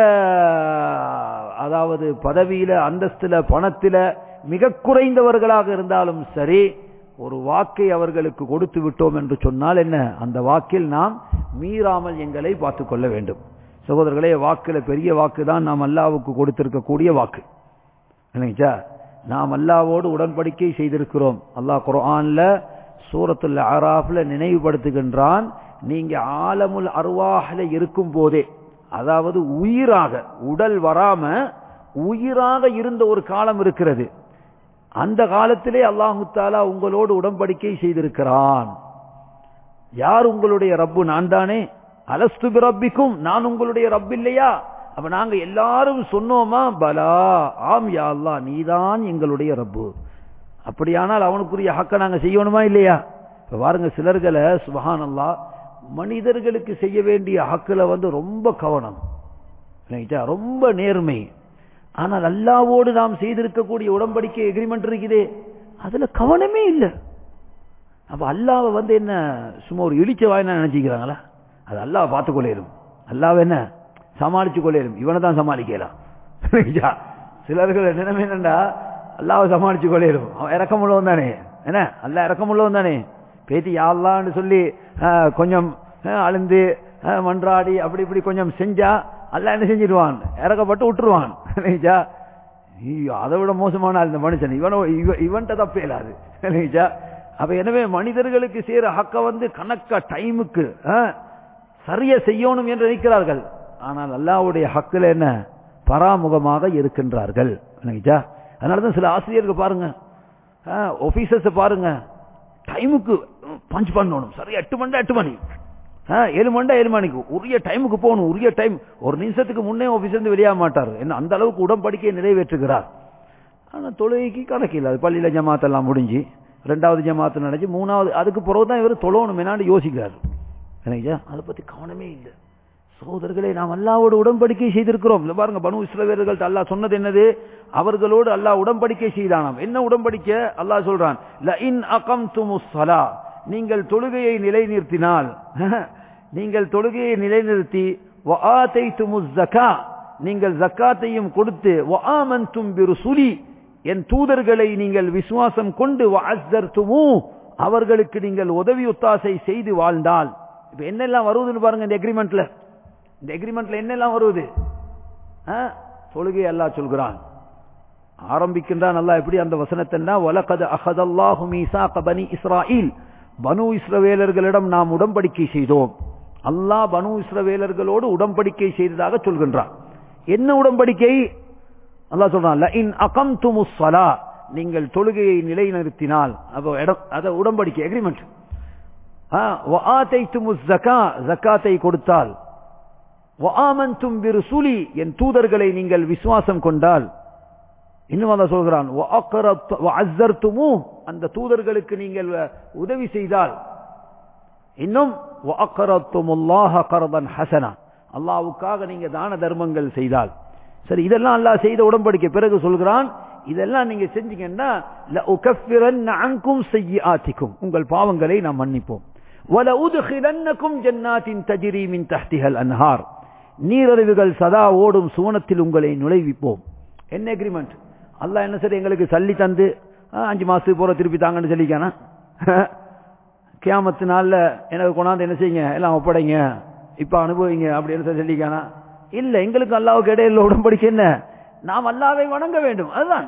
அதாவது பதவியில அந்தஸ்துல பணத்தில மிக குறைந்தவர்களாக இருந்தாலும் சரி ஒரு வாக்கை அவர்களுக்கு கொடுத்து விட்டோம் என்று சொன்னால் என்ன அந்த வாக்கில் நாம் மீறாமல் எங்களை பார்த்துக் கொள்ள வேண்டும் சகோதரர்களே வாக்குல பெரிய வாக்கு தான் நாம் அல்லாவுக்கு கொடுத்திருக்கக்கூடிய வாக்கு இல்லைங்களா நாம் அல்லாவோடு உடன்படிக்கை செய்திருக்கிறோம் அல்லாஹ் குரான்ல சூரத்துல் ஆராஃப்ல நினைவுபடுத்துகின்றான் நீங்க ஆலமுல் அருவாஹில இருக்கும் போதே அதாவது உயிராக உடல் வராம உயிராக இருந்த ஒரு காலம் இருக்கிறது அந்த காலத்திலே அல்லாஹு தாலா உங்களோடு உடன்படிக்கை செய்திருக்கிறான் யார் உங்களுடைய ரப்பு நான் தானே அலஸ்து ரப்பிக்கும் நான் உங்களுடைய ரப் இல்லையா அப்ப நாங்க எல்லாரும் சொன்னோமா பலா ஆம் யா அல்லா நீதான் எங்களுடைய ரப்பு அப்படியானால் அவனுக்குரிய ஹக்க நாங்க செய்யணுமா இல்லையா இப்ப பாருங்க சிலர்களை சுபஹான் அல்லா மனிதர்களுக்கு செய்ய வேண்டிய ஹக்குல வந்து ரொம்ப கவனம் ரொம்ப நேர்மை ஆனால் அல்லாவோடு நாம் செய்திருக்கக்கூடிய உடன்படிக்கை எக்ரிமெண்ட் இருக்குதே அதுல கவனமே இல்லை அப்ப அல்லாவை வந்து என்ன சும்மா ஒரு இடிச்ச வாயினா நினைச்சுக்கிறாங்களா அது அல்லாவை பார்த்து கொள்ளையிடும் அல்லாவை என்ன சமாளிச்சு கொள்ளையிடும் இவனை தான் சமாளிக்கலாம் சிலர்கள் நிலைமை என்னண்டா அல்லாவை சமாளிச்சு கொள்ளையிடும் அவன் இறக்கமுள்ளவன் தானே என்ன அல்லா இறக்கமுள்ளவன் தானே பேத்தி யாழ்லான்னு சொல்லி கொஞ்சம் அழுந்து மன்றாடி அப்படி இப்படி கொஞ்சம் செஞ்சா அல்ல என்ன செஞ்சிருவான் இறக்கப்பட்டு விட்டுருவான் அதை விட மோசமான இந்த மனுஷன் இவனோ இவன்கிட்ட தப்பே இல்லாது அப்ப எனவே மனிதர்களுக்கு செய்யற ஹக்க வந்து கணக்கா டைமுக்கு சரிய செய்யணும் என்று நினைக்கிறார்கள் ஆனால் அல்லாவுடைய ஹக்கில் என்ன பராமுகமாக இருக்கின்றார்கள் அதனாலதான் சில ஆசிரியர்கள் பாருங்க ஆபீசர்ஸ் பாருங்க டைமுக்கு பஞ்ச் பண்ணணும் சரியா எட்டு மணி எட்டு மணி ஏழு மண்டா ஏழு மணிக்கு உரிய டைமுக்கு போகணும் உரிய டைம் ஒரு நிமிஷத்துக்கு முன்னே ஆபீஸ் இருந்து வெளியாக மாட்டார் என்ன அந்த அளவுக்கு உடன்படிக்கையை நிறைவேற்றுகிறார் ஆனா தொழுகைக்கு கணக்கில்லை அது பள்ளியில ஜமாத்தெல்லாம் முடிஞ்சு ரெண்டாவது ஜமாத்து நடந்து மூணாவது அதுக்கு பிறகுதான் இவர் தொழணும் என்னான்னு யோசிக்கிறார் அதை பத்தி கவனமே இல்லை சகோதரர்களே நாம் அல்லாவோடு உடன்படிக்கை செய்திருக்கிறோம் இல்ல பாருங்க பனு இஸ்ரவேலர்கள் அல்லாஹ் சொன்னது என்னது அவர்களோடு அல்லாஹ் உடன்படிக்கை செய்தானாம் என்ன உடன்படிக்கை அல்லாஹ் சொல்றான் நீங்கள் தொழுகையை நிலைநிறுத்தினால் நீங்கள் தொழுகையை நிலைநிறுத்தி வஆதைத்துமுஸ் ஜகா நீங்கள் ஜக்காத்தையும் கொடுத்து வஆமன்தும் பிருசுலி என் தூதர்களை நீங்கள் விசுவாசம் கொண்டு வஅஸ்ஸர்துமு அவர்களுக்கு நீங்கள் உதவி ஒத்தாசை செய்து வாழ்ந்தால் இப்ப என்னெல்லாம் வருவதுன்னு பாருங்க இந்த எக்ரிமெண்ட்ல இந்த எக்ரிமெண்ட்ல என்னெல்லாம் வருவது ஆ? தொழுகை அல்லாஹ் சொல்கிறான் ஆரம்பிக்கின்றான் அல்லாஹ் எப்படி அந்த வசனத்தைன்னா வலகது அஹதல்லாஹு மீசாக பனி இஸ்ராயில் பனு இஸ்ரவேலர்களிடம் நாம் உடன்படிக்கை செய்தோம் அல்லாஹ் பனு இஸ்ரவேலர்களோடு உடன்படிக்கை செய்ததாக சொல்கின்றான் என்ன உடன்படிக்கை அல்லாஹ் சொல்றான் லஇன் அகம்துமுஸ் ஸலா நீங்கள் தொழுகையை நிலைநிறுத்தினால் அப்போ இடம் அத உடன்படிக்கை எக்ரிமெண்ட் வஆதைத்துமுஸ் ஜகா ஜகாத்தை கொடுத்தால் வஆமன்தும் பிருசுலி என் தூதர்களை நீங்கள் விசுவாசம் கொண்டால் இன்னும் அல்லாஹ் சொல்கிறான் வஅக்ரத் வஅஸ்ஸர்துமு அந்த தூதர்களுக்கு நீங்கள் உதவி செய்தால் இன்னும் வஅக்ரத்துமுல்லாஹ கர்தன் ஹசனா அல்லாஹ்வுக்காக நீங்க தான தர்மங்கள் செய்தால் சரி இதெல்லாம் அல்லாஹ் செய்த உடன்படிக்கை பிறகு சொல்கிறான் இதெல்லாம் நீங்க செஞ்சீங்கன்னா லஉகஃபிரன்ன அன்கும் ஸய்யிஆத்திக்கும் உங்கள் பாவங்களை நாம் மன்னிப்போம் வலஉத்கிலன்னக்கும் ஜன்னாத்தின் தஜ்ரி மின் தஹ்திஹல் அன்ஹார் நீரறிவுகள் சதா ஓடும் சுவனத்தில் உங்களை நுழைவிப்போம் என்ன அக்ரிமெண்ட் அல்லாஹ் என்ன சரி எங்களுக்கு சல்லி தந்து ஆ, அஞ்சு மாசத்துக்கு போற திருப்பி தாங்கன்னு சொல்லிக்கானா கியாமத்து நாள்ல எனக்கு கொண்டாந்து என்ன செய்யுங்க எல்லாம் ஒப்படைங்க இப்ப அனுபவிங்க அப்படின்னு சொல்லி சொல்லிக்கானா இல்ல எங்களுக்கு அல்லாவுக்கு இடையில உடன்படிக்கை என்ன நாம் அல்லாவை வணங்க வேண்டும் அதுதான்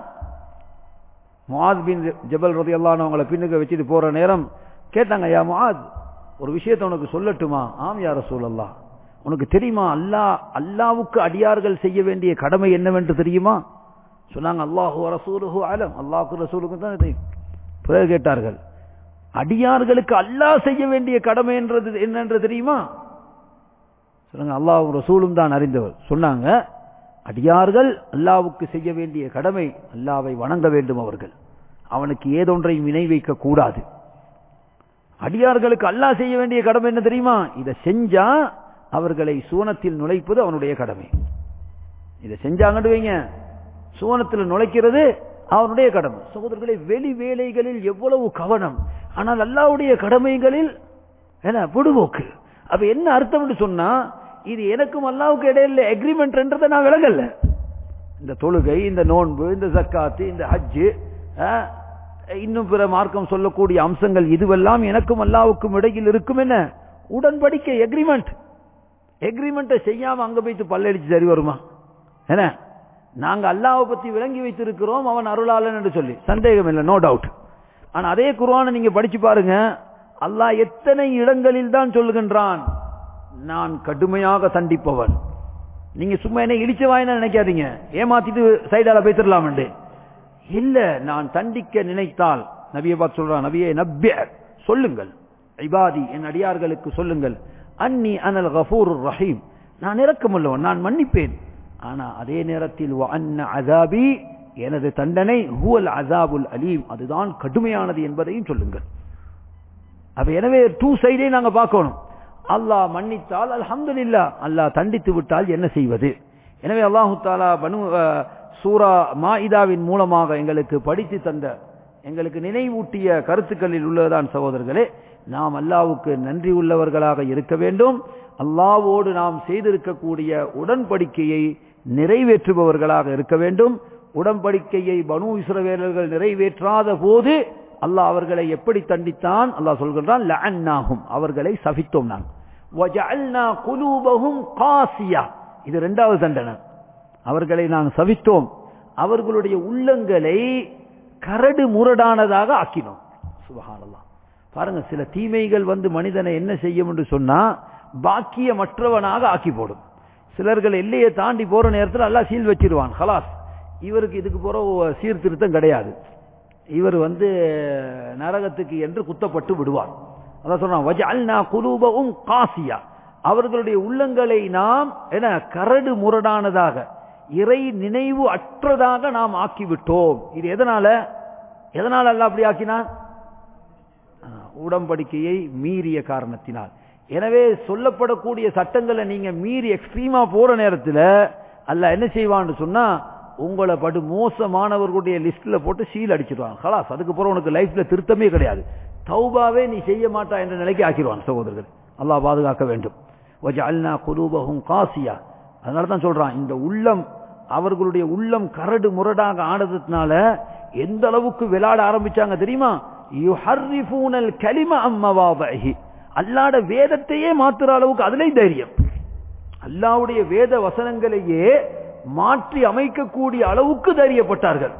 முஆத் பின் ஜபல் ரதி அவங்கள பின்னுக்கு வச்சுட்டு போற நேரம் கேட்டாங்க யா முஆத் ஒரு விஷயத்தை உனக்கு சொல்லட்டுமா ஆம் யா ரசூலல்லாஹ் உனக்கு தெரியுமா அல்லாஹ் அல்லாவுக்கு அடியார்கள் செய்ய வேண்டிய கடமை என்னவென்று தெரியுமா சொன்னாங்க அல்லாஹு ரசூலுஹு அலம் அல்லாஹுக்கு ரசூலுக்கு தான் தெரியும் பிறகு கேட்டார்கள் அடியார்களுக்கு அல்லாஹ் செய்ய வேண்டிய கடமை என்றது என்னென்று தெரியுமா சொல்லுங்க அல்லாஹ் ரசூலும் தான் அறிந்தவர் சொன்னாங்க அடியார்கள் அல்லாவுக்கு செய்ய வேண்டிய கடமை அல்லாவை வணங்க வேண்டும் அவர்கள் அவனுக்கு ஏதொன்றையும் இணை வைக்க கூடாது அடியார்களுக்கு அல்லாஹ் செய்ய வேண்டிய கடமை என்ன தெரியுமா இதை செஞ்சா அவர்களை சூனத்தில் நுழைப்பது அவனுடைய கடமை இதை செஞ்சாங்கன்னு வைங்க சூனத்தில் நுழைக்கிறது அவனுடைய கடமை சகோதரர்களே வெளி வேலைகளில் எவ்வளவு கவனம் ஆனால் அல்லாவுடைய கடமைகளில் என்ன பொடுபோக்கு அப்ப என்ன அர்த்தம்னு சொன்னா இது எனக்கும் அல்லாவுக்கு இடையில எக்ரிமெண்ட்ன்றதை நான் விலகல இந்த தொழுகை இந்த நோன்பு இந்த ஜக்காத்து இந்த ஹஜ்ஜு அஹ், இன்னும் பிற மார்க்கம் சொல்லக்கூடிய அம்சங்கள் இதுவெல்லாம் எனக்கும் அல்லாவுக்கும் இடையில் இருக்கும் என்ன உடன்படிக்கை எக்ரிமெண்ட் எக்ரிமெண்ட்டை செய்யாம அங்க போயிட்டு பல்லடிச்சு சரி வருமா என்ன நாங்க அல்லாவை பத்தி விளங்கி வைத்திருக்கிறோம் அவன் அருளாளன் என்று சொல்லி சந்தேகம் இல்லை நோ டவுட் ஆனா அதே குர்ஆனை நீங்க படிச்சு பாருங்க அல்லாஹ் எத்தனை இடங்களில் தான் சொல்லுகின்றான் நான் கடுமையாக தண்டிப்பவன் நீங்க சும்மா என்ன இடிச்ச வாயினா நினைக்காதீங்க ஏமாத்திட்டு சைடால பேசிடலாம் இல்ல நான் தண்டிக்க நினைத்தால் நபியை பார்த்து சொல்றான் நபியே நப்பிய சொல்லுங்கள் இபாதி என் அடியார்களுக்கு சொல்லுங்கள் அன்னி அனல் கஃபூர் ரஹீம் நான் இரக்கமுள்ளவன் நான் மன்னிப்பேன் ஆனா அதே நேரத்தில் வ அன்ன அசாபி எனது தண்டனை ஹுவல் அசாபுல் அலீம் அதுதான் கடுமையானது என்பதையும் சொல்லுங்கள் அப்ப எனவே டூ சைடே நாங்க பார்க்கணும் அல்லாஹ் மன்னித்தால் அல்ஹம்துலில்லாஹ் அல்லாஹ் தண்டித்து விட்டால் என்ன செய்வது எனவே அல்லாஹு தாலா பனு அஹ், சூரா மாயிதாவின் மூலமாக எங்களுக்கு படித்து தந்த எங்களுக்கு நினைவூட்டிய கருத்துக்களில் உள்ளதுதான் சகோதரர்களே நாம் அல்லாவுக்கு நன்றி உள்ளவர்களாக இருக்க வேண்டும் அல்லாவோடு நாம் செய்திருக்கக்கூடிய உடன்படிக்கையை நிறைவேற்றுபவர்களாக இருக்க வேண்டும் உடன்படிக்கையை பனு இஸ்ரவேலர்கள் நிறைவேற்றாத போது அல்லாஹ் அவர்களை எப்படி தண்டித்தான் அல்லாஹ் சொல்கின்றான் லஅன்னாஹும் அவர்களை சபித்தோம் நான் வஜஅல்னா குலூபஹும் காசியா இது இரண்டாவது தண்டனை அவர்களை நான் சபித்தோம் அவர்களுடைய உள்ளங்களை கரடு முரடானதாக ஆக்கினோம் சுபஹானல்லாஹ் பாருங்க சில தீமைகள் வந்து மனிதனை என்ன செய்யும் என்று சொன்னா பாக்கியமற்றவனாக ஆக்கி போடும் சிலர்கள் எல்லையை தாண்டி போற நேரத்தில் அல்லாஹ் சீல் வச்சிருவான் ஹலாஸ் இவருக்கு இதுக்கு போற சீர்திருத்தம் கிடையாது இவர் வந்து நரகத்துக்கு என்று குத்தப்பட்டு விடுவார் அதான் சொல்றான் வஜஅல்னா குலூபஹும் காசியா அவர்களுடைய உள்ளங்களை நாம் என கரடு முரடானதாக இறை நினைவு அற்றதாக நாம் ஆக்கிவிட்டோம் இது எதனால எதனால அல்ல அப்படி ஆக்கினான் ஆ, உடன்படிக்கையை மீறிய காரணத்தினால் எனவே சொல்லப்படக்கூடிய சட்டங்களை நீங்க மீறி எக்ஸ்ட்ரீமா போற நேரத்தில் அல்ல என்ன செய்வான்னு சொன்னா உங்களை படு மோசமானவர்களுடைய லிஸ்ட்ல போட்டு சீல் அடிச்சிருவாங்க ஹலாஸ் அதுக்கு பிறகு உனக்கு லைஃப்ல திருத்தமே கிடையாது தௌபாவே நீ செய்ய மாட்டா என்ற நிலைக்கு ஆக்கிடுவான் சகோதரர்கள் அல்லாஹ் பாதுகாக்க வேண்டும் வஜஅல்னா குலூபஹும் காசியா அதனால தான் சொல்றான் இந்த உள்ளம் அவர்களுடைய உள்ளம் கரடு முரடாக ஆனதுனால எந்த அளவுக்கு விளையாட ஆரம்பிச்சாங்க தெரியுமா யுஹர்ரிஃபூனல் கலிம அம்மவாதஹி அல்லாட வேதத்தையே மாத்துற அளவுக்கு அதுலயும் தைரியம் அல்லாவுடைய வேத வசனங்களையே மாற்றி அமைக்கக்கூடிய அளவுக்கு தைரியப்பட்டார்கள்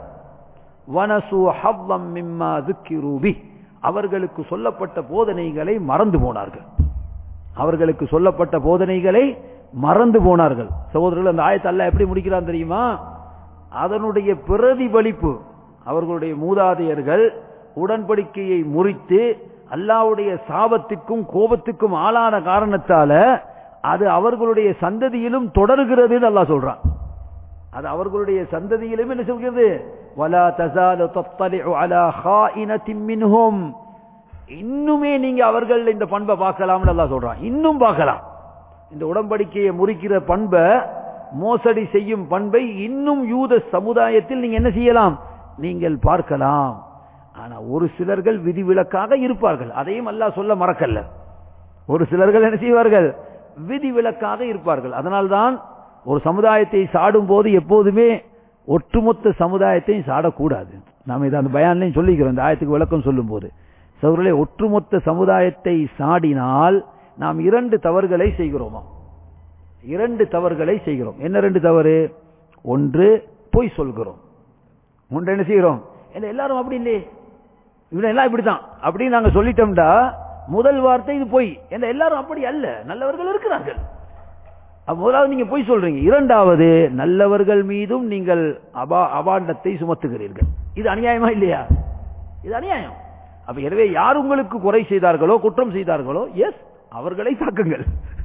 வனசு ஹவ்வம் மிம்மா துக்கிரூபி அவர்களுக்கு சொல்லப்பட்ட போதனைகளை மறந்து போனார்கள் அவர்களுக்கு சொல்லப்பட்ட போதனைகளை மறந்து போனார்கள் சகோதரர்கள் அந்த ஆயத்தை அல்ல எப்படி முடிக்கிறான் தெரியுமா அதனுடைய பிரதிபலிப்பு அவர்களுடைய மூதாதையர்கள் உடன்படிக்கையை முறித்து அல்லாவுடைய சாபத்துக்கும் கோபத்துக்கும் ஆளான காரணத்தால அது அவர்களுடைய சந்ததியிலும் தொடர்கிறது அல்லாஹ் சொல்றான் அது அவர்களுடைய சந்ததியிலும் என்ன சொல்கிறது வலா தசாலு தத்தலிஉ அலா ஹாயினத்தின் மின்ஹும் இன்னுமே நீங்க அவர்கள் இந்த பண்பை பார்க்கலாம்னு அல்லாஹ் சொல்றான் இன்னும் பார்க்கலாம் இந்த உடன்படிக்கையை முறிக்கிற பண்பை மோசடி செய்யும் பண்பை இன்னும் யூத சமுதாயத்தில் நீங்க என்ன செய்யலாம் நீங்கள் பார்க்கலாம் ஆனா ஒரு சிலர்கள் விதிவிலக்காக இருப்பார்கள் அதையும் அல்லாஹ் சொல்ல மறக்கல்ல ஒரு சிலர்கள் என்ன செய்வார்கள் விதிவிலக்காக இருப்பார்கள் அதனால்தான் ஒரு சமுதாயத்தை சாடும் போது எப்போதுமே ஒட்டுமொத்த சமுதாயத்தையும் சாடக்கூடாது நாம இதை அந்த பயான்லையும் சொல்லிக்கிறோம் இந்த ஆயத்துக்கு விளக்கம் சொல்லும் போது சவர்களே ஒட்டுமொத்த சமுதாயத்தை சாடினால் நாம் இரண்டு தவறுகளை செய்கிறோமா இரண்டு தவறுகளை செய்கிறோம் என்ன ரெண்டு தவறு ஒன்று பொய் சொல்கிறோம் ஒன்று என்ன செய்கிறோம் என்ன எல்லாரும் அப்படி இல்லையே இவன் எல்லாம் இப்படித்தான் அப்படின்னு நாங்க சொல்லிட்டோம்டா முதல் வார்த்தை இது பொய் என்ன எல்லாரும் அப்படி அல்ல நல்லவர்கள் இருக்கிறார்கள் அப்ப முதலாவது நீங்க பொய் சொல்றீங்க இரண்டாவது நல்லவர்கள் மீதும் நீங்கள் அபா அபாண்டத்தை சுமத்துகிறீர்கள் இது அநியாயமா இல்லையா இது அநியாயம் அப்ப எனவே யார் உங்களுக்கு குறை செய்தார்களோ குற்றம் செய்தார்களோ எஸ் அவர்களை தாக்குங்கள்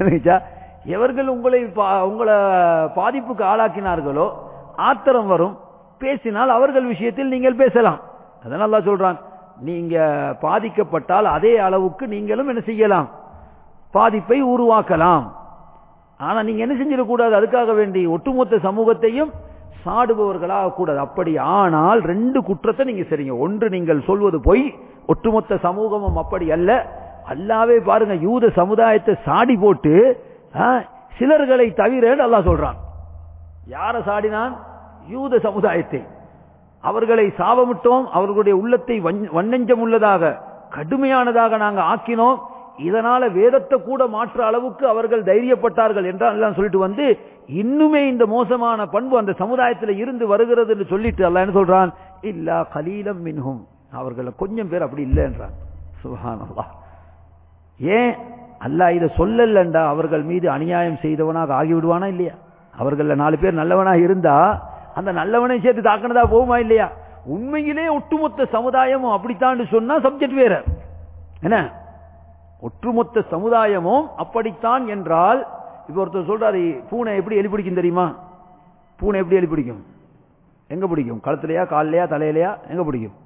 எவர்கள் உங்களை உங்களை பாதிப்புக்கு ஆளாக்கினார்களோ ஆத்திரம் வரும் பேசினால் அவர்கள் விஷயத்தில் நீங்கள் பேசலாம் அதனால சொல்றான் நீங்க பாதிக்கப்பட்டால் அதே அளவுக்கு நீங்களும் என்ன செய்யலாம் பாதிப்பை உருவாக்கலாம் ஆனா நீங்க என்ன செஞ்சிடக்கூடாது அதுக்காக வேண்டி ஒட்டுமொத்த சமூகத்தையும் சாடுபவர்களாக கூடாது அப்படி ஆனால் ரெண்டு குற்றத்தை நீங்க சரிங்க ஒன்று நீங்கள் சொல்வது பொய் ஒட்டுமொத்த சமூகமும் அப்படி அல்ல அல்லாவே பாருங்க யூத சமுதாயத்தை சாடி போட்டு சிலர்களை தவிர அல்லா சொல்றான் யார சாடினான் யூத சமுதாயத்தை அவர்களை சாபமிட்டோம் அவர்களுடைய உள்ளத்தை வண்ணஞ்சம் உள்ளதாக கடுமையானதாக நாங்க ஆக்கினோம் இதனால வேதத்தை கூட மாற்ற அளவுக்கு அவர்கள் தைரியப்பட்டார்கள் என்றால் எல்லாம் சொல்லிட்டு வந்து இன்னுமே இந்த மோசமான பண்பு அந்த சமுதாயத்தில் இருந்து வருகிறது என்று சொல்லிட்டு அல்ல என்ன சொல்றான் இல்லா கலீலம் மின்ஹும் அவர்கள் கொஞ்சம் பேர் அப்படி இல்லை என்றான் சுபஹானல்லா ஏன் அல்லாஹ் இதை சொல்லலண்டா அவர்கள் மீது அநியாயம் செய்தவனாக ஆகிவிடுவானா இல்லையா அவர்கள நாலு பேர் நல்லவனாக இருந்தா அந்த நல்லவனை சேர்த்து தாக்கினதா போகுமா இல்லையா உண்மையிலே ஒட்டுமொத்த சமுதாயமும் அப்படித்தான் சொன்னா சப்ஜெக்ட் வேற என்ன ஒட்டுமொத்த சமுதாயமும் அப்படித்தான் என்றால் இப்ப ஒருத்தர் சொல்றாரு பூனை எப்படி எலி பிடிக்கும் தெரியுமா பூனை எப்படி எலி பிடிக்கும் எங்க பிடிக்கும் கழுத்துலயா காலிலையா தலையிலையா எங்க பிடிக்கும்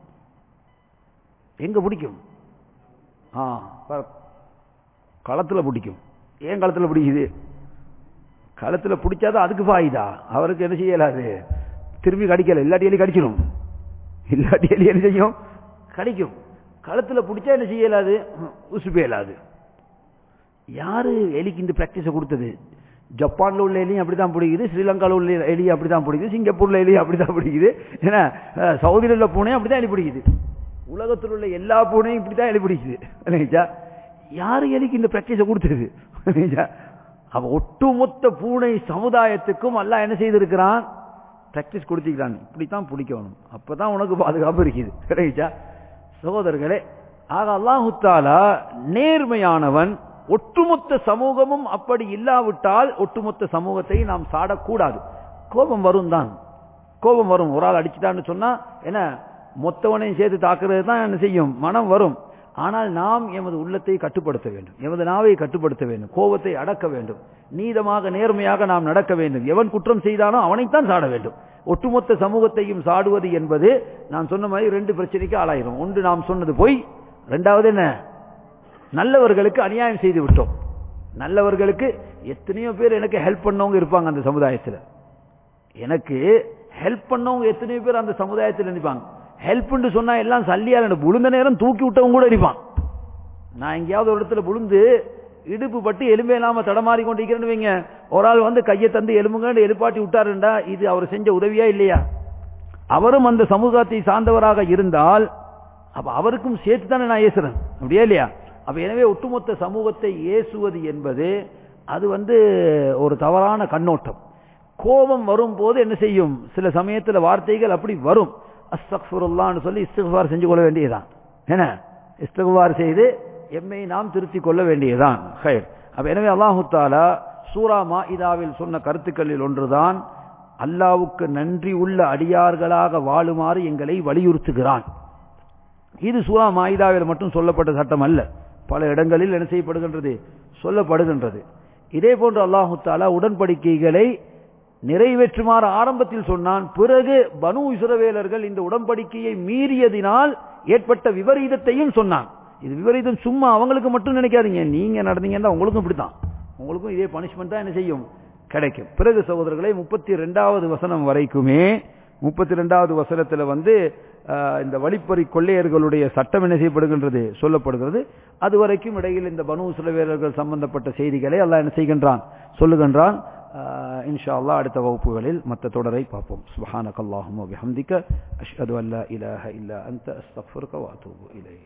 எங்க பிடிக்கும் ஆ களத்துல பிடிக்கும் ஏன் களத்துல பிடிக்குது களத்துல பிடிச்சாதான் அதுக்கு பாயுதா அவருக்கு என்ன செய்யலாது திரும்பி கடிக்கல இல்லாட்டி எலி கடிச்சிடும் இல்லாட்டி எலி என்ன செய்யும் கடிக்கும் களத்துல பிடிச்சா என்ன செய்யலாது உசு பேலாது யாரு எலிக்கு இந்த பிராக்டிஸை கொடுத்தது ஜப்பான்ல உள்ள எலியும் அப்படித்தான் பிடிக்குது ஸ்ரீலங்காவில் உள்ள எலி அப்படித்தான் பிடிக்குது சிங்கப்பூர்ல எலி அப்படித்தான் பிடிக்குது ஏன்னா சவுதியில் உள்ள பூனையும் அப்படித்தான் எலி பிடிக்குது உலகத்தில் உள்ள எல்லா பூனையும் இப்படித்தான் எலி பிடிக்குது யாரு எலிக்கு இந்த பிராக்டிஸை கொடுத்தது அப்ப ஒட்டுமொத்த பூனை சமுதாயத்துக்கும் எல்லாம் என்ன செய்திருக்கிறான் பிராக்டிஸ் கொடுத்திருக்கிறான் இப்படித்தான் பிடிக்கணும் அப்பதான் உனக்கு பாதுகாப்பு இருக்குது கிடைச்சா சகோதரர்களே ஆக அல்லாஹுத்தாலா நேர்மையானவன் ஒட்டுமொத்த சமூகமும் அப்படி இல்லாவிட்டால் ஒட்டுமொத்த சமூகத்தை நாம் சாடக்கூடாது கோபம் வரும் தான் கோபம் வரும் ஒரு ஆள் அடிச்சுட்டான்னு சொன்னா என்ன மொத்தவனையும் சேர்த்து தாக்குறது தான் என்ன செய்யும் மனம் வரும் ஆனால் நாம் எமது உள்ளத்தை கட்டுப்படுத்த வேண்டும் எமது நாவை கட்டுப்படுத்த வேண்டும் கோபத்தை அடக்க வேண்டும் நீதமாக நேர்மையாக நாம் நடக்க வேண்டும் எவன் குற்றம் செய்தானோ அவனைத்தான் சாட வேண்டும் ஒட்டுமொத்த சமூகத்தையும் சாடுவது என்பது நான் சொன்ன மாதிரி ரெண்டு பிரச்சனைக்கு ஆளாயிரும் ஒன்று நாம் சொன்னது போய் ரெண்டாவது என்ன நல்லவர்களுக்கு அநியாயம் செய்து விட்டோம் நல்லவர்களுக்கு எத்தனையோ பேர் எனக்கு ஹெல்ப் பண்ணவங்க இருப்பாங்க அந்த சமுதாயத்தில் எனக்கு ஹெல்ப் பண்ணவங்க எத்தனையோ பேர் அந்த சமுதாயத்தில் நினைப்பாங்க ஹெல்ப்னு சொன்னா எல்லாம் சல்லியா எனக்கு விழுந்த நேரம் தூக்கி விட்டவங்க கூட இருப்பான் நான் எங்கேயாவது ஒரு இடத்துல விழுந்து இடுப்பு பட்டு எலும்பே இல்லாம தடமாறி கொண்டிருக்கிறேன்னு வைங்க ஒரு ஆள் வந்து கையை தந்து எலும்புங்கன்னு எழுப்பாட்டி விட்டாருண்டா இது அவர் செஞ்ச உதவியா இல்லையா அவரும் அந்த சமூகத்தை சார்ந்தவராக இருந்தால் அப்ப அவருக்கும் சேர்த்து தானே நான் ஏசுறேன் அப்படியே இல்லையா அப்ப எனவே ஒட்டுமொத்த சமூகத்தை ஏசுவது என்பது அது வந்து ஒரு தவறான கண்ணோட்டம் கோபம் வரும்போது என்ன செய்யும் சில சமயத்துல வார்த்தைகள் அப்படி வரும் அஸ்தக்ஃபுருல்லான்னு சொல்லி இஸ்திஃபார் செஞ்சு கொள்ள வேண்டியதுதான் என்ன இஸ்திஃபார் செய்து எம்மை நாம் திருத்திக் கொள்ள வேண்டியதுதான் ஹைர் அப்ப எனவே அல்லாஹு தாலா சூரா மாஇதாவில் சொன்ன கருத்துக்களில் ஒன்றுதான் அல்லாவுக்கு நன்றி உள்ள அடியார்களாக வாழுமாறு எங்களை வலியுறுத்துகிறான் இது சூரா மாயிதாவில் மட்டும் சொல்லப்பட்ட சட்டம் அல்ல பல இடங்களில் என்ன செய்யப்படுகின்றது சொல்லப்படுகின்றது இதே போன்று அல்லாஹு தாலா உடன்படிக்கைகளை நிறைவேற்றுமாறு ஆரம்பத்தில் சொன்னான் பிறகு பனு இசுரவேலர்கள் இந்த உடன்படிக்கையை மீறியதினால் ஏற்பட்ட விபரீதத்தையும் சொன்னான் இது விபரீதம் சும்மா அவங்களுக்கு மட்டும் நினைக்காதீங்க நீங்க நடந்தீங்கன்னா உங்களுக்கும் இப்படித்தான் உங்களுக்கும் இதே பனிஷ்மெண்ட் தான் என்ன செய்யும் கிடைக்கும் பிறகு சகோதரர்களை முப்பத்தி ரெண்டாவது வசனம் வரைக்குமே முப்பத்தி ரெண்டாவது வசனத்துல வந்து இந்த வழிப்பறி கொள்ளையர்களுடைய சட்டம் என்ன செய்யப்படுகின்றது சொல்லப்படுகிறது அது வரைக்கும் இடையில் இந்த பனு சிலவேலர்கள் சம்பந்தப்பட்ட செய்திகளை அல்லாஹ் என்ன செய்கின்றான் சொல்லுகின்றான் இன்ஷா அல்லா அடுத்த வகுப்புகளில் மற்ற தொடரை பார்ப்போம் சுபஹானக் அல்லாஹும் வபிஹம்திக அஷ்ஹது அல்லா இலாஹ இல்லா அன்த அஸ்தக்ஃபிருக வ அத்தூபு இலைஹி